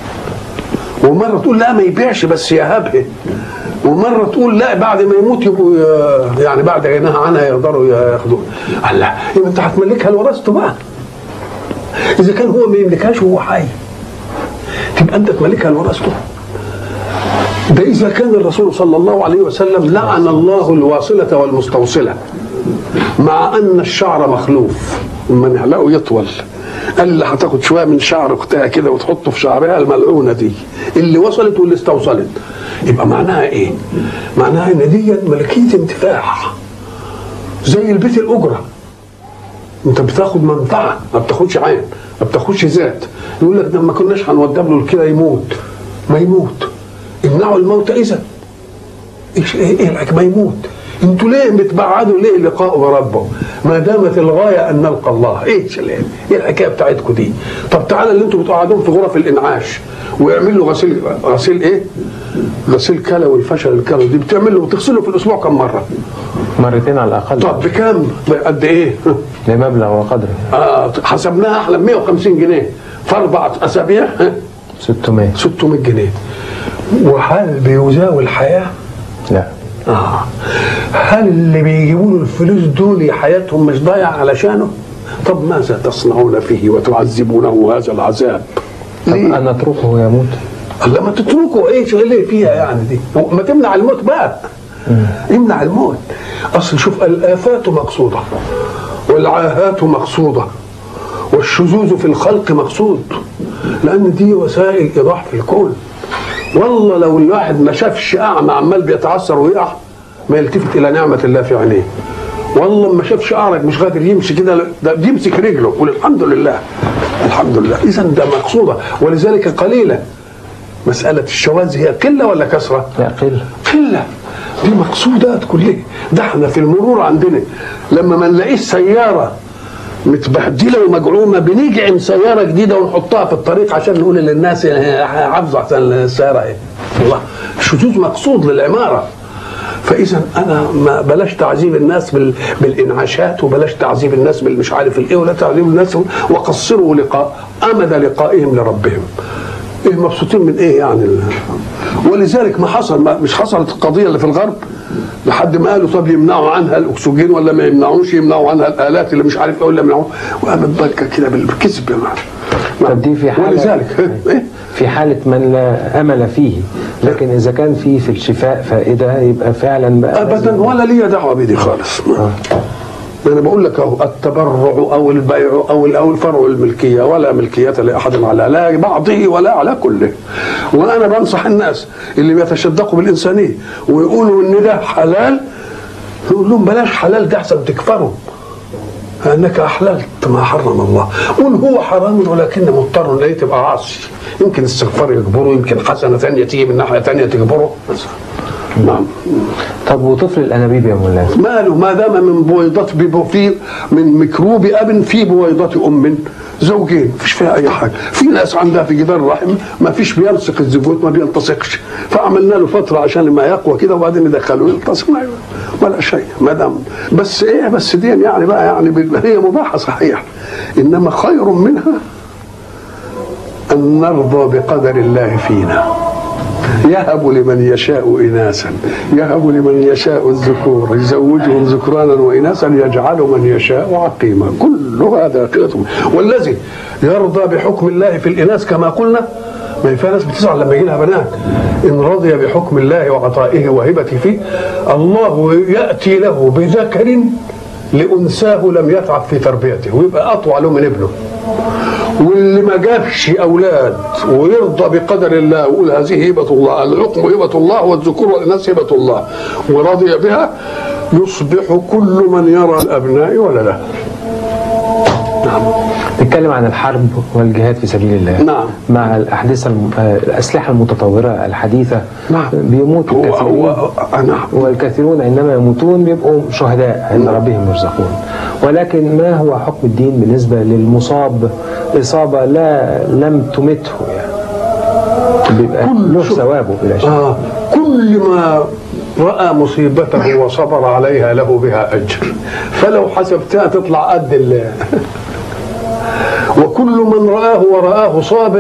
ومره تقول لا ما يبيعش بس يهبه ومره تقول لا بعد ما يموت يبقوا ي- يعني بعد غناها عنها يقدروا ياخدوها قال لا يبقى انت هتملكها لورثته بقى اذا كان هو ما يملكهاش وهو حي تبقى انت تملكها لورثته ده إذا كان الرسول صلى الله عليه وسلم لعن الله الواصلة والمستوصلة مع أن الشعر مخلوف لما نحلقه يطول قال اللي هتاخد شوية من شعر أختها كده وتحطه في شعرها الملعونة دي اللي وصلت واللي استوصلت يبقى معناها إيه؟ معناها إن دي ملكية انتفاع زي البيت الأجرة انت بتاخد منفعه ما بتاخدش عين ما بتاخدش ذات يقول لك ده ما كناش هنودب له كده يموت ما يموت امنعوا الموت اذا ايش ايه إيه الحكايه ما يموت انتوا ليه بتبعدوا ليه لقاء بربه ما دامت الغايه ان نلقى الله ايش ال- ايه الحكايه بتاعتكم دي طب تعالى اللي انتوا بتقعدون في غرف الانعاش ويعملوا غسيل غسيل ايه غسيل كلى والفشل الكلوي دي بتعملوا بتغسلوا في الاسبوع كم مره مرتين على الأقل طب بكام قد ايه لمبلغ وقدره آه حسبناها احنا ب 150 جنيه في اربع اسابيع ها، 600 600 جنيه وهل بيزاوي الحياه؟ لا آه. هل اللي بيجيبوا له الفلوس دول حياتهم مش ضايعه علشانه؟ طب ماذا تصنعون فيه وتعذبونه هذا العذاب؟ طب ليه؟ أن نتركه يموت لما تتركوا ايه شو اللي فيها يعني دي؟ ما تمنع الموت بقى يمنع الموت اصل شوف الافات مقصوده والعاهات مقصوده والشذوذ في الخلق مقصود لان دي وسائل ايضاح في الكون والله لو الواحد ما شافش اعمى عمال بيتعثر ويقع ما يلتفت الى نعمه الله في عينيه والله ما شافش اعرج مش قادر يمشي كده ده بيمسك رجله يقول الحمد لله الحمد لله اذا ده مقصوده ولذلك قليله مساله الشواذ هي قله ولا كثره؟ لا قل قله دي مقصودات كلها ده احنا في المرور عندنا لما ما نلاقيش سياره متبهدله ومجعومه بنجعم سياره جديده ونحطها في الطريق عشان نقول للناس حافظوا احسن السياره ايه والله شذوذ مقصود للعماره فاذا انا ما بلاش تعذيب الناس بال بالانعاشات وبلاش تعذيب الناس بالمش عارف الايه ولا تعذيب الناس وقصروا لقاء امد لقائهم لربهم ايه مبسوطين من ايه يعني ال- ولذلك ما حصل ما مش حصلت القضيه اللي في الغرب لحد ما قالوا طب يمنعوا عنها الاكسجين ولا ما يمنعوش يمنعوا عنها الالات اللي مش عارف ايه ولا يمنعوها وقامت ضجه كده بالكذب يا معلم طب دي في حالة ولذلك ايه في حالة من لا أمل فيه لكن إذا كان في في الشفاء فائدة يبقى فعلا بقى ابدا لازم- ولا لي دعوه بدي خالص انا بقول لك اهو التبرع او البيع او او الفرع الملكيه ولا ملكيه لاحد على لا بعضه ولا على كله وانا بنصح الناس اللي بيتشدقوا بالانسانيه ويقولوا ان ده حلال نقول لهم بلاش حلال ده احسن تكفروا انك احللت ما حرم الله قل هو حرام ولكن مضطر اليه تبقى عاصي يمكن استغفار يجبره يمكن حسنه ثانيه تيجي من ناحيه ثانيه تجبره نعم طب وطفل الأنابيب يا مولانا ماله ما دام من بويضة بيبو- في من ميكروب اب في بويضة ام زوجين مفيش فيها اي حاجه في ناس عندها في جدار الرحم ما فيش بيلصق الزيجوت ما بيلتصقش فعملنا له فتره عشان ما يقوى كده وبعدين ندخله يلتصق ما ولا شيء ما دام بس ايه بس دي يعني بقى يعني بال- هي مباحه صحيح انما خير منها ان نرضى بقدر الله فينا يهب لمن يشاء إناثا يهب لمن يشاء الذكور يزوجهم ذكرانا وإناثا يجعل من يشاء عقيما كل هذا قلته والذي يرضى بحكم الله في الإناث كما قلنا ما في ناس بتزعل لما يجي لها بنات إن رضي بحكم الله وعطائه وهبته فيه الله يأتي له بذكر لأنثاه لم يتعب في تربيته ويبقى أطوع له من ابنه واللي ما جابش اولاد ويرضى بقدر الله ويقول هذه هبه الله الحكم هبه الله والذكور والاناث هبه الله ورضي بها يصبح كل من يرى الابناء ولده نعم نتكلم عن الحرب والجهاد في سبيل الله نعم. مع الأحداثة الم- آه، الأسلحة المتطورة الحديثة نعم. بيموت هو الكثيرين هو نعم والكثيرون عندما يموتون بيبقوا شهداء عند ربهم يرزقون ولكن ما هو حكم الدين بالنسبة للمصاب إصابة لا لم تمته يعني بيبقى كل له شوف- ثوابه بلا شك آه كل ما راى مصيبته وصبر عليها له بها اجر فلو حسبتها تطلع قد ال وكل من رآه ورآه صابر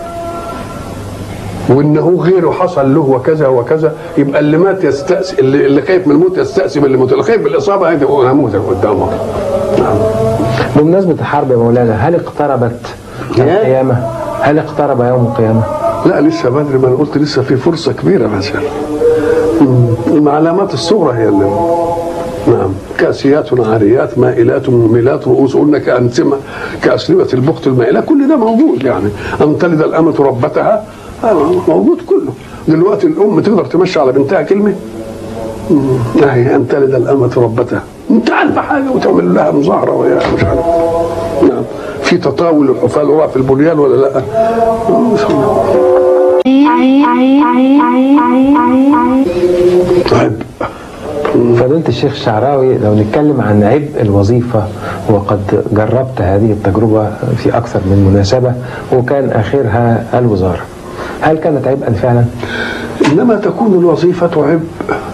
وانه غيره حصل له وكذا وكذا يبقى اللي مات يستأسي اللي, اللي خايف من الموت يستأسي باللي موت اللي خايف من الاصابه هيبقى هو نموذج قدامه نعم بمناسبة الحرب يا مولانا هل اقتربت القيامة؟ هل اقترب يوم القيامة؟ لا لسه بدري ما انا قلت لسه في فرصه كبيره مثلا مم. العلامات الصغرى هي اللي نعم كاسيات عاريات مائلات مميلات رؤوس قلنا كأنسمة كأسلمة البخت المائلة كل ده موجود يعني أن تلد الأمة ربتها آه، موجود كله دلوقتي الأم تقدر تمشي على بنتها كلمة مم. أهي أن تلد الأمة ربتها أنت عارفة حاجة وتعمل لها مظاهرة ويا مش عارف نعم في تطاول الحفال وراء في البنيان ولا لا؟ طيب فضيلة الشيخ الشعراوي لو نتكلم عن عبء الوظيفة وقد جربت هذه التجربة في أكثر من مناسبة وكان آخرها الوزارة هل كانت عبئا فعلا؟ إنما تكون الوظيفة عبء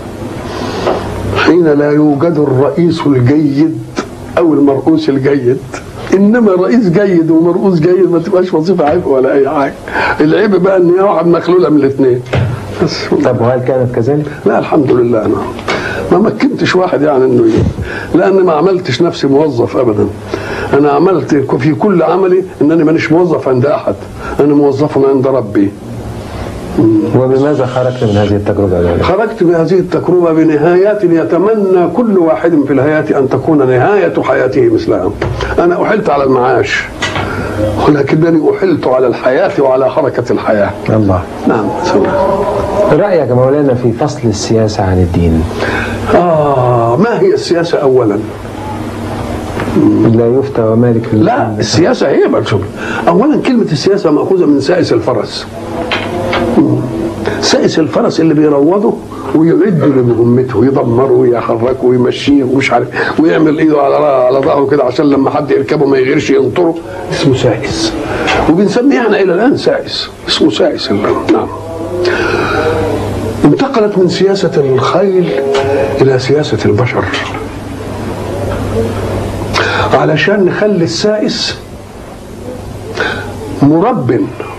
حين لا يوجد الرئيس الجيد أو المرؤوس الجيد إنما رئيس جيد ومرؤوس جيد ما تبقاش وظيفة عبء ولا أي حاجة العيب بقى إن هي واحد مخلولة من الاثنين بس طب وهل كانت كذلك؟ لا الحمد لله أنا ما مكنتش واحد يعني إنه ي- لأن ما عملتش نفسي موظف أبدا أنا عملت في كل عملي إنني مانيش موظف عند أحد أنا موظف عند ربي وبماذا خرجت من هذه التجربة يا مولانا؟ خرجت بهذه التجربة بنهايات يتمنى كل واحد في الحياة أن تكون نهاية حياته مثلها أنا أحلت على المعاش ولكنني أحلت على الحياة وعلى حركة الحياة الله نعم رأيك يا مولانا في فصل السياسة عن الدين آه ما هي السياسة أولا لا يفتى ومالك لا السياسة هي مكتوب أولا كلمة السياسة مأخوذة من سائس الفرس سائس الفرس اللي بيروضه ويعد لمهمته ويدمره ويحركه ويمشيه ومش عارف ويعمل ايده على على ظهره كده عشان لما حد يركبه ما يغيرش ينطره اسمه سائس وبنسميه احنا الى الان سائس اسمه سائس الآن. نعم انتقلت من سياسة الخيل إلى سياسة البشر علشان نخلي السائس مرب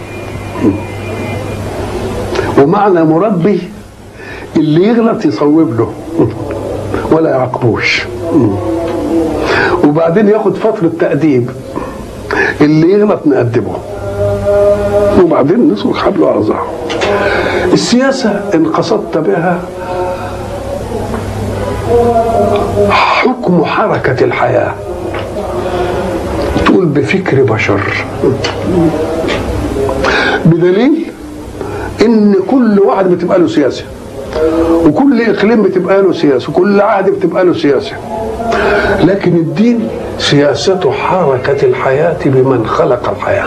ومعنى مربي اللي يغلط يصوب له ولا يعاقبوش وبعدين ياخد فترة تأديب اللي يغلط نأدبه وبعدين نسلك حبله على ظهره السياسة إن قصدت بها حكم حركة الحياة تقول بفكر بشر بدليل ان كل واحد بتبقى له سياسه وكل اقليم بتبقى له سياسه وكل عهد بتبقى له سياسه لكن الدين سياسة حركة الحياة بمن خلق الحياة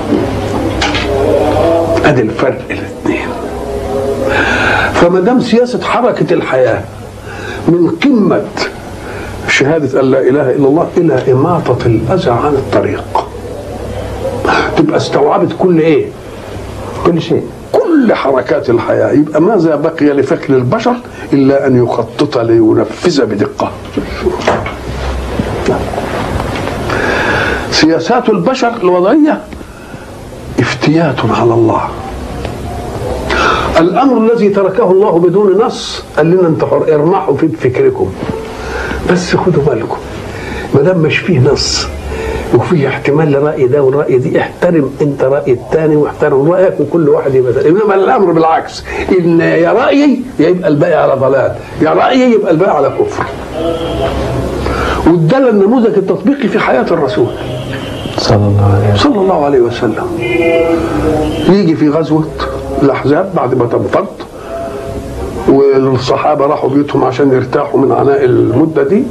ادي الفرق الاثنين فما دام سياسة حركة الحياة من قمة شهادة أن لا إله إلا الله إلى إماطة الأذى عن الطريق تبقى استوعبت كل إيه؟ كل شيء كل حركات الحياة يبقى ماذا بقي لفكر البشر إلا أن يخطط لينفذ بدقة سياسات البشر الوضعية افتيات على الله الأمر الذي تركه الله بدون نص قال لنا انتوا حر ارمحوا في فكركم بس خدوا بالكم ما دام مش فيه نص وفيه احتمال لرأي ده والرأي دي احترم انت رأي الثاني واحترم رأيك وكل واحد يبقى انما الامر بالعكس ان يا رأيي يا يبقى الباقي على ضلال يا رأيي يبقى الباقي على كفر وده النموذج التطبيقي في حياة الرسول صلى الله عليه وسلم صلى الله عليه وسلم يجي في غزوة الأحزاب بعد ما تنفض والصحابة راحوا بيوتهم عشان يرتاحوا من عناء المدة دي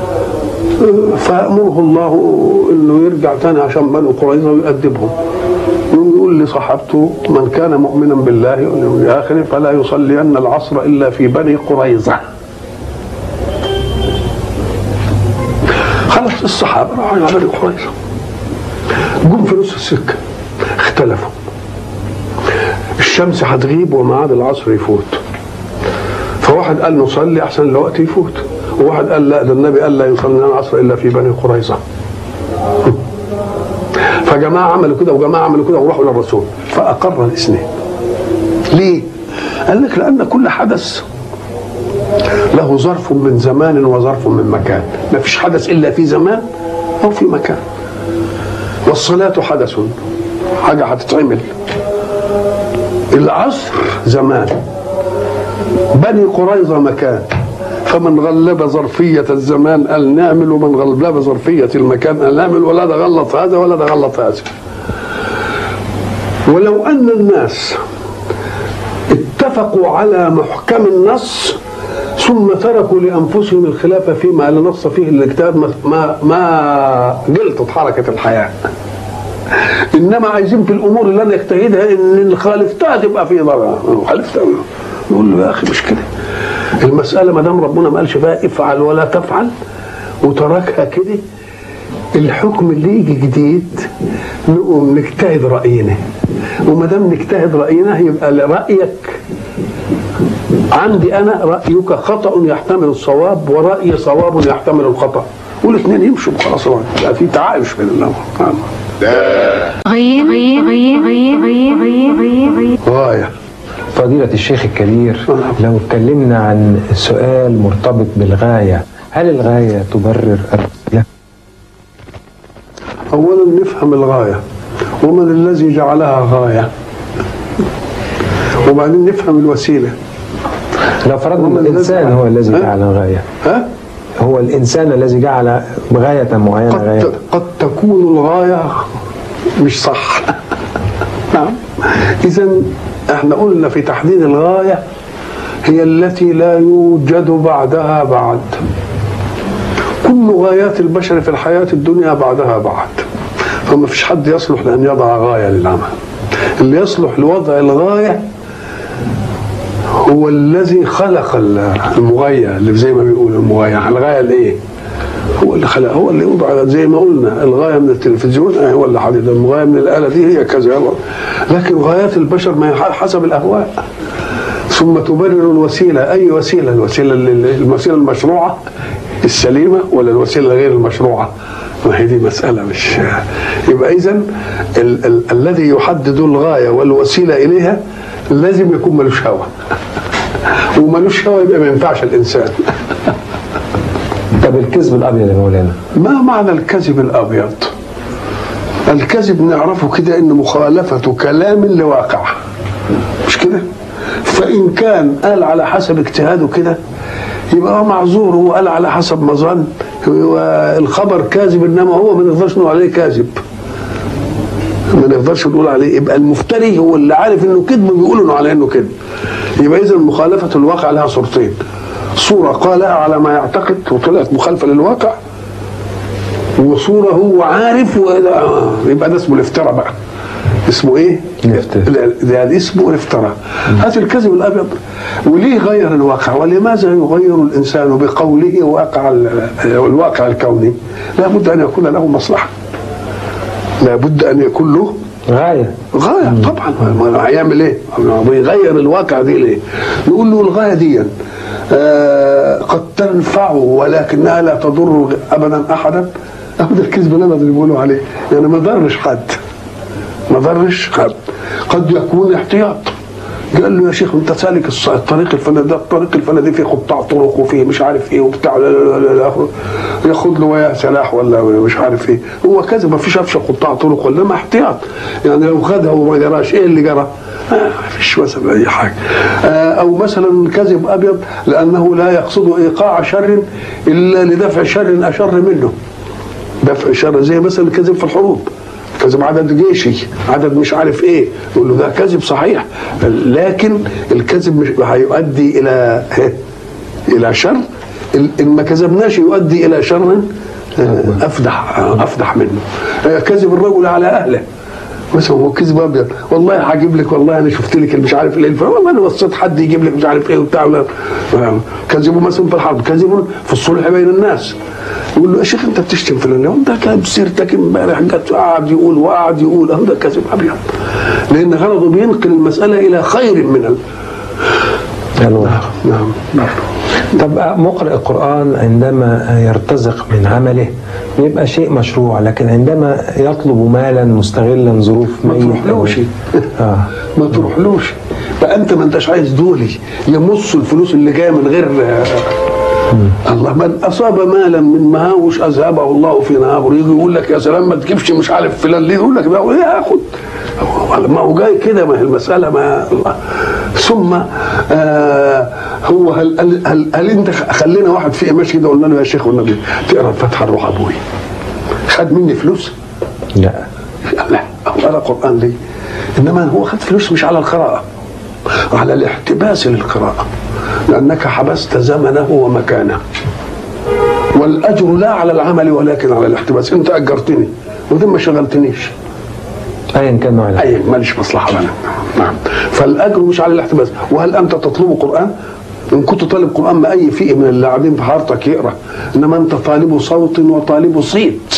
فأمره الله انه يرجع تاني عشان بنو قريظة ويؤدبهم ويقول لصحابته من كان مؤمنا بالله واليوم الآخر فلا يصلين العصر إلا في بني قريظة خلاص الصحابة راحوا إلى بني قريظة جم في نص السكة اختلفوا الشمس هتغيب وميعاد العصر يفوت فواحد قال نصلي احسن الوقت يفوت وواحد قال لا ده النبي قال لا يصلي العصر الا في بني قريظه فجماعه عملوا كده وجماعه عملوا كده وراحوا للرسول فاقر الاثنين ليه؟ قال لك لان كل حدث له ظرف من زمان وظرف من مكان ما فيش حدث الا في زمان او في مكان والصلاه حدث حاجه هتتعمل العصر زمان بني قريظة مكان فمن غلب ظرفية الزمان قال نعمل ومن غلب ظرفية المكان قال نعمل ولا ده غلط هذا ولا ده غلط هذا ولو أن الناس اتفقوا على محكم النص ثم تركوا لأنفسهم الخلاف فيما لا نص فيه الكتاب ما ما, ما جلطت حركة الحياة انما عايزين في الامور اللي انا اجتهدها ان اللي خالفتها تبقى في ضرر خالفتها نقول له يا اخي مش كده المساله ما دام ربنا ما قالش بقى افعل ولا تفعل وتركها كده الحكم اللي يجي جديد نقوم نجتهد راينا وما دام نجتهد راينا يبقى رايك عندي انا رايك خطا يحتمل الصواب ورايي صواب يحتمل الخطا والاثنين يمشوا خلاص يبقى في تعايش بين الامر نعم. غين غين غين غين غين غين غين غين غايه فضيلة الشيخ الكبير لو اتكلمنا عن سؤال مرتبط بالغاية هل الغاية تبرر الوسيلة؟ اولا نفهم الغايه ومن الذي جعلها غايه وبعدين نفهم الوسيله لو فرضنا ومن أن الإنسان الذي- هو الذي ها؟ جعل الغاية ها هو الإنسان الذي جعل غاية معينة قد غاية قد تكون الغايه مش صح نعم اذا احنا قلنا في تحديد الغايه هي التي لا يوجد بعدها بعد كل غايات البشر في الحياة الدنيا بعدها بعد فما فيش حد يصلح لأن يضع غاية للعمل اللي يصلح لوضع الغاية هو الذي خلق المغاية اللي زي ما بيقولوا المغاية الغاية الايه؟ هو اللي خلق هو اللي وضع زي ما قلنا الغاية من التلفزيون آه هو اللي حدد الغاية من الآلة دي هي كذا يلا. لكن غايات البشر ما هي حسب الأهواء ثم تبرر الوسيلة أي وسيلة الوسيلة الوسيلة المشروعة السليمة ولا الوسيلة غير المشروعة ما هي دي مسألة مش يبقى إذا ال- ال- الذي يحدد الغاية والوسيلة إليها لازم يكون ملوش هوى وملوش هوى يبقى ما ينفعش الإنسان طب الكذب الابيض يا مولانا ما معنى الكذب الأبيض الكذب نعرفه كده إن مخالفة كلام لواقع مش كده فإن كان قال على حسب اجتهاده كده يبقى هو معذور هو قال على حسب ما ظن والخبر كاذب انما هو ما نقدرش نقول عليه كاذب ما نقدرش نقول عليه يبقى المفتري هو اللي عارف انه كذب بيقول انه على انه كذب يبقى اذا مخالفه الواقع لها صورتين صوره قالها على ما يعتقد وطلعت مخالفه للواقع وصوره هو عارف وده آه، يبقى ده اسمه الافتراء بقى اسمه ايه؟ الافتراء. ده ده اسمه الافتراء هذا الكذب الابيض وليه غير الواقع ولماذا يغير الانسان بقوله واقع ال- الواقع الكوني لابد ان يكون له مصلحه لابد ان يكون له غايه غايه طبعا ما- ما هيعمل ايه؟ بيغير الواقع دي ليه؟ نقول له الغايه دي آه قد تنفع ولكنها لا تضر ابدا احدا ابدا الكذب الابيض اللي بيقولوا عليه يعني ما ضرش حد ما ضرش حد قد يكون احتياط قال له يا شيخ انت سالك الص- الطريق الفلاني ده الطريق الفلاني فيه قطاع طرق وفيه مش عارف ايه وبتاع لا لا لا لا ياخد له وياه سلاح ولا مش عارف ايه هو كذا ما فيش افشى قطاع طرق ولا ما احتياط يعني لو خدها وما جراش ايه اللي جرى؟ آه ما فيش مثلا اي حاجه آه او مثلا كذب ابيض لانه لا يقصد ايقاع شر الا لدفع شر اشر منه دفع شر زي مثلا الكذب في الحروب كذب عدد جيشي عدد مش عارف ايه يقول له ده كذب صحيح لكن الكذب مش هيؤدي الى الى شر ال- ان ما كذبناش يؤدي الى شر آه، افدح آه، افدح منه آه، كذب الرجل على اهله مثلا هو كذب ابيض والله هجيب لك والله انا شفت لك اللي مش عارف ايه والله انا وصيت حد يجيب لك مش عارف ايه وبتاع ولا آه، كذبوا مثلا في الحرب كذبوا في الصلح بين الناس يقول له يا شيخ انت بتشتم فلان يقول ده كان سيرتك امبارح جت قعد يقول وقعد يقول اهو ده كذب ابيض لان غرضه بينقل المساله الى خير من ال... الواقع نعم نعم طب مقرئ القرآن عندما يرتزق من عمله بيبقى شيء مشروع لكن عندما يطلب مالا مستغلا ظروف ما ميت تروحلوش آه. ما تروحلوش بقى انت ما انتش عايز دولي يمصوا الفلوس اللي جايه من غير آه، الله من اصاب مالا من مهاوش اذهبه الله في نهار يجي يقول لك يا سلام ما تجيبش مش عارف فلان ليه يقول لك ده هو ايه اخد هو- ما هو جاي كده ما هي المساله ما الله ثم آه هو هل, هل, هل, هل انت خلينا واحد في ماشي كده قلنا له يا شيخ والنبي تقرا الفاتحه نروح ابوي خد مني فلوس لا لا هو قرا قران ليه؟ انما هو خد فلوس مش على القراءه على الاحتباس للقراءه لانك حبست زمنه ومكانه والاجر لا على العمل ولكن على الاحتباس انت اجرتني وده ما شغلتنيش ايا كان نوع العمل اي ماليش مصلحه بنا نعم فالاجر مش على الاحتباس وهل انت تطلب قران ان كنت طالب قران ما اي فئه من اللي قاعدين في حارتك يقرا انما انت طالب صوت وطالب صيت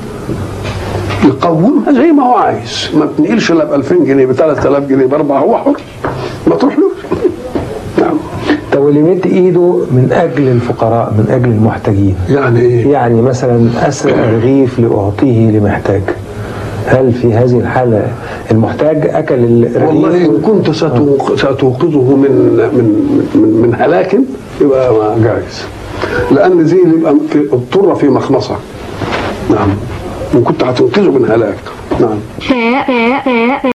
يقومها زي ما هو عايز ما تنقلش لا ب 2000 جنيه ب 3000 جنيه باربعه هو حر ما تروحلوش نعم طب واللي يمد ايده من اجل الفقراء من اجل المحتاجين يعني ايه؟ يعني مثلا اسرق رغيف لاعطيه لمحتاج هل في هذه الحاله المحتاج اكل الرغيف والله ان كنت ستوق- ستوقظه من من من, من هلاك يبقى ما جائز لان زي اللي يبقى في اضطر في مخمصه نعم ان كنت هتنقذه من هلاك نعم ف ف ف